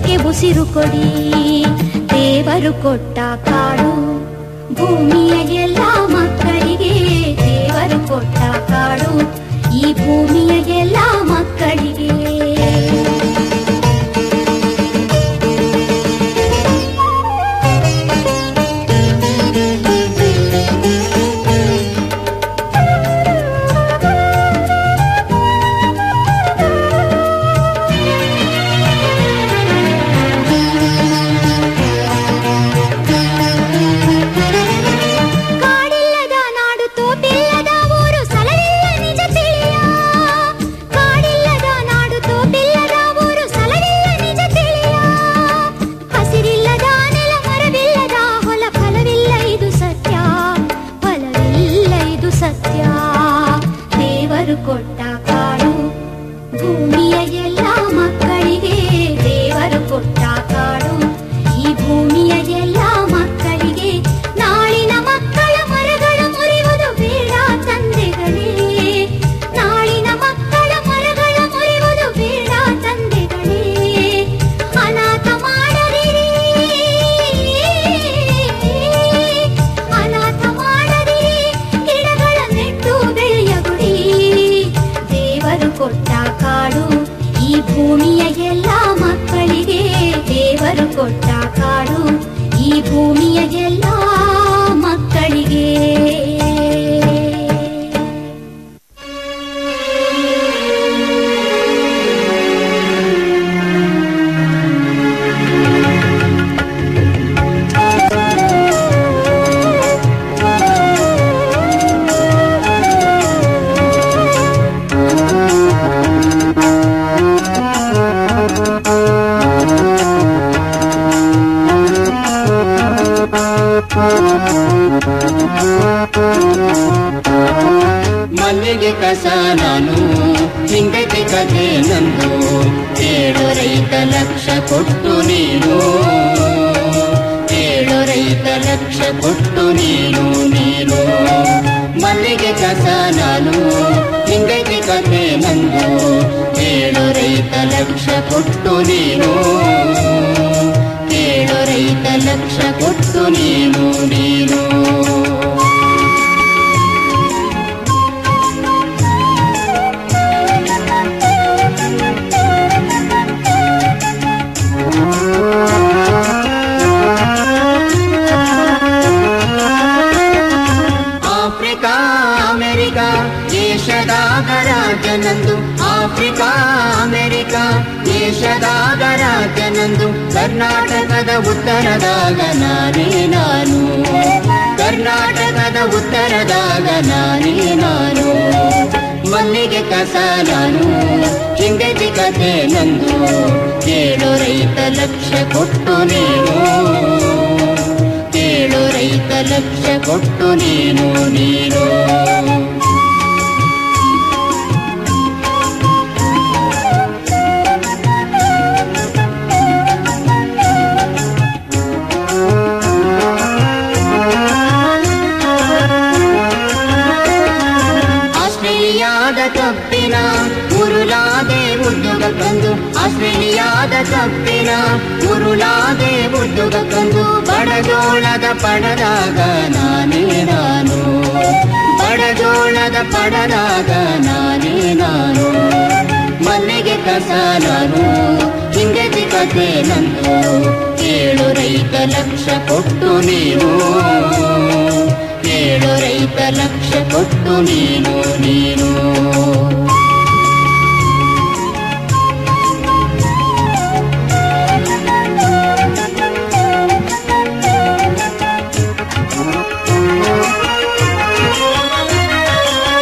ಜೀವಕ್ಕೆ ಉಸಿರು ಕೊಡಿ ದೇವರು ಕೊಟ್ಟ ಕಾಡು ಭೂಮಿಯ ಎಲ್ಲ ಮಕ್ಕಳಿಗೆ ದೇವರು ಕೊಟ್ಟ ಕಾಡು ಈ ಭೂಮಿಯ ಎಲ್ಲ ಮಕ್ಕಳಿಗೆ ಕಾಡಿಲ್ಲದ ನಾಡು ತೋಪಿಲ್ಲದ ಊರು ಸಲವಿಲ್ಲ ನಿಜ ತಿಳಿಯ ಕಾಡಿಲ್ಲದ ನಾಡು ತೋಪಿಲ್ಲದ ಊರು ಸಲವಿಲ್ಲ ನಿಜ ತಿಳಿಯ ಹಸಿರಿಲ್ಲದ ನೆಲ ಮರವಿಲ್ಲದ ಹೊಲ ಫಲವಿಲ್ಲ ಇದು ಸತ್ಯ ಫಲವಿಲ್ಲ ಇದು ಸತ್ಯ ದೇವರು ಕೊಟ್ಟ ಕಾಡು ಭೂಮಿಯ ಎಲ್ಲ ಮಕ್ಕಳಿಗೆ ದೇವರು ಕೊಟ್ಟ ಕಾಡು ಈ ಭೂಮಿಯ ಎಲ್ಲ ಮಕ್ಕಳಿಗೆ ನಾಳಿನ ಮಕ್ಕಳ ಮರಗಳ ಮುರಿಯುವುದು ಬೇಡ ತಂದೆಗಳೇ ನಾಳಿನ ಮಕ್ಕಳ ಮರಗಳ ಮುರಿಯುವುದು ಬೇಡ ತಂದೆಗಳೇ ಅನಾಥ ಮಾಡದಿರಿ ಅನಾಥ ಮಾಡದಿರಿ ಗಿಡಗಳ ನೆಟ್ಟು ಬೆಳೆಯಗುಡಿ ದೇವರು ಕೊಟ್ಟ ಕಾಡು ಈ ಭೂಮಿಯ ಎಲ್ಲ ಮಕ್ಕಳಿಗೆ ದೇವರು ಕೊಟ್ಟ ಕಾಡು ಈ ಭೂಮಿಯ ಎಲ್ಲ ಮಕ್ಕಳಿಗೆ ಮಲ್ಲಿಗೆ ಕಸ ನಾನು ಹಿಂಗತಿ ಕಥೆ ನಂದು ಏಳು ರೈತ ಲಕ್ಷ ಕೊಟ್ಟು ನೀನು ಏಳು ರೈತ ಲಕ್ಷ ಕೊಟ್ಟು ನೀನು ನೀನು ಮಲ್ಲಿಗೆ ಕಸ ನಾನು ಹಿಂಗತಿ ಕಥೆ ನಂದು ಏಳು ರೈತ ಲಕ್ಷ ಕೊಟ್ಟು ನೀನು ಏಳು ರೈತ ಲಕ್ಷ ಕೊಟ್ಟು ನೀನು ನೀನು ಆಫ್ರಿಕಾ ಅಮೆರಿಕ ದೇಶದಾಗ ರಾಜನಂದು ಆಫ್ರಿಕಾ ಅಮೆರಿಕ ದೇಶದಾಗ ರಾಜನಂದು ಕರ್ನಾಟಕದ ಉತ್ತರದಾಗ ನಾನೇ ನಾನು ಕರ್ನಾಟಕದ ಉತ್ತರದಾಗ ನಾನೇ ನಾನು ಮಲ್ಲಿಗೆ ಕಸ ನಾನು ಹಿಂಗತಿ ಕಥೆ ನಂದು ಕೇಳು ರೈತ ಲಕ್ಷ ಕೊಟ್ಟು ನೀನು ಕೇಳು ರೈತ ಲಕ್ಷ ಕೊಟ್ಟು ನೀನು ನೀನು ಆಸ್ಟ್ರೇಲಿಯಾದ ಕಪ್ಪಿನ ಉರುಳಾದೆ ಉದ್ಯೋಗ ಕಂದು ಆಸ್ಟ್ರೇಲಿಯಾದ ಕಪ್ಪಿನ ಉರುಳಾದೆ ಉದ್ಯೋಗ ಕಂದು ಬಡಜೋಳದ ಪಡದಾಗ ನಾನೇ ನಾನು ಬಡಜೋಳದ ಪಡದಾಗ ನಾನೇ ನಾನು ಮಲ್ಲಿಗೆ ಕಸ ನಾನು ಹಿಂಗತಿ ಕಥೆ ನಂದು ಏಳು ರೈತ ಲಕ್ಷ ಕೊಟ್ಟು ನೀನು ಏಳು ರೈತ ಲಕ್ಷ ಕೊಟ್ಟು ನೀನು ನೀನು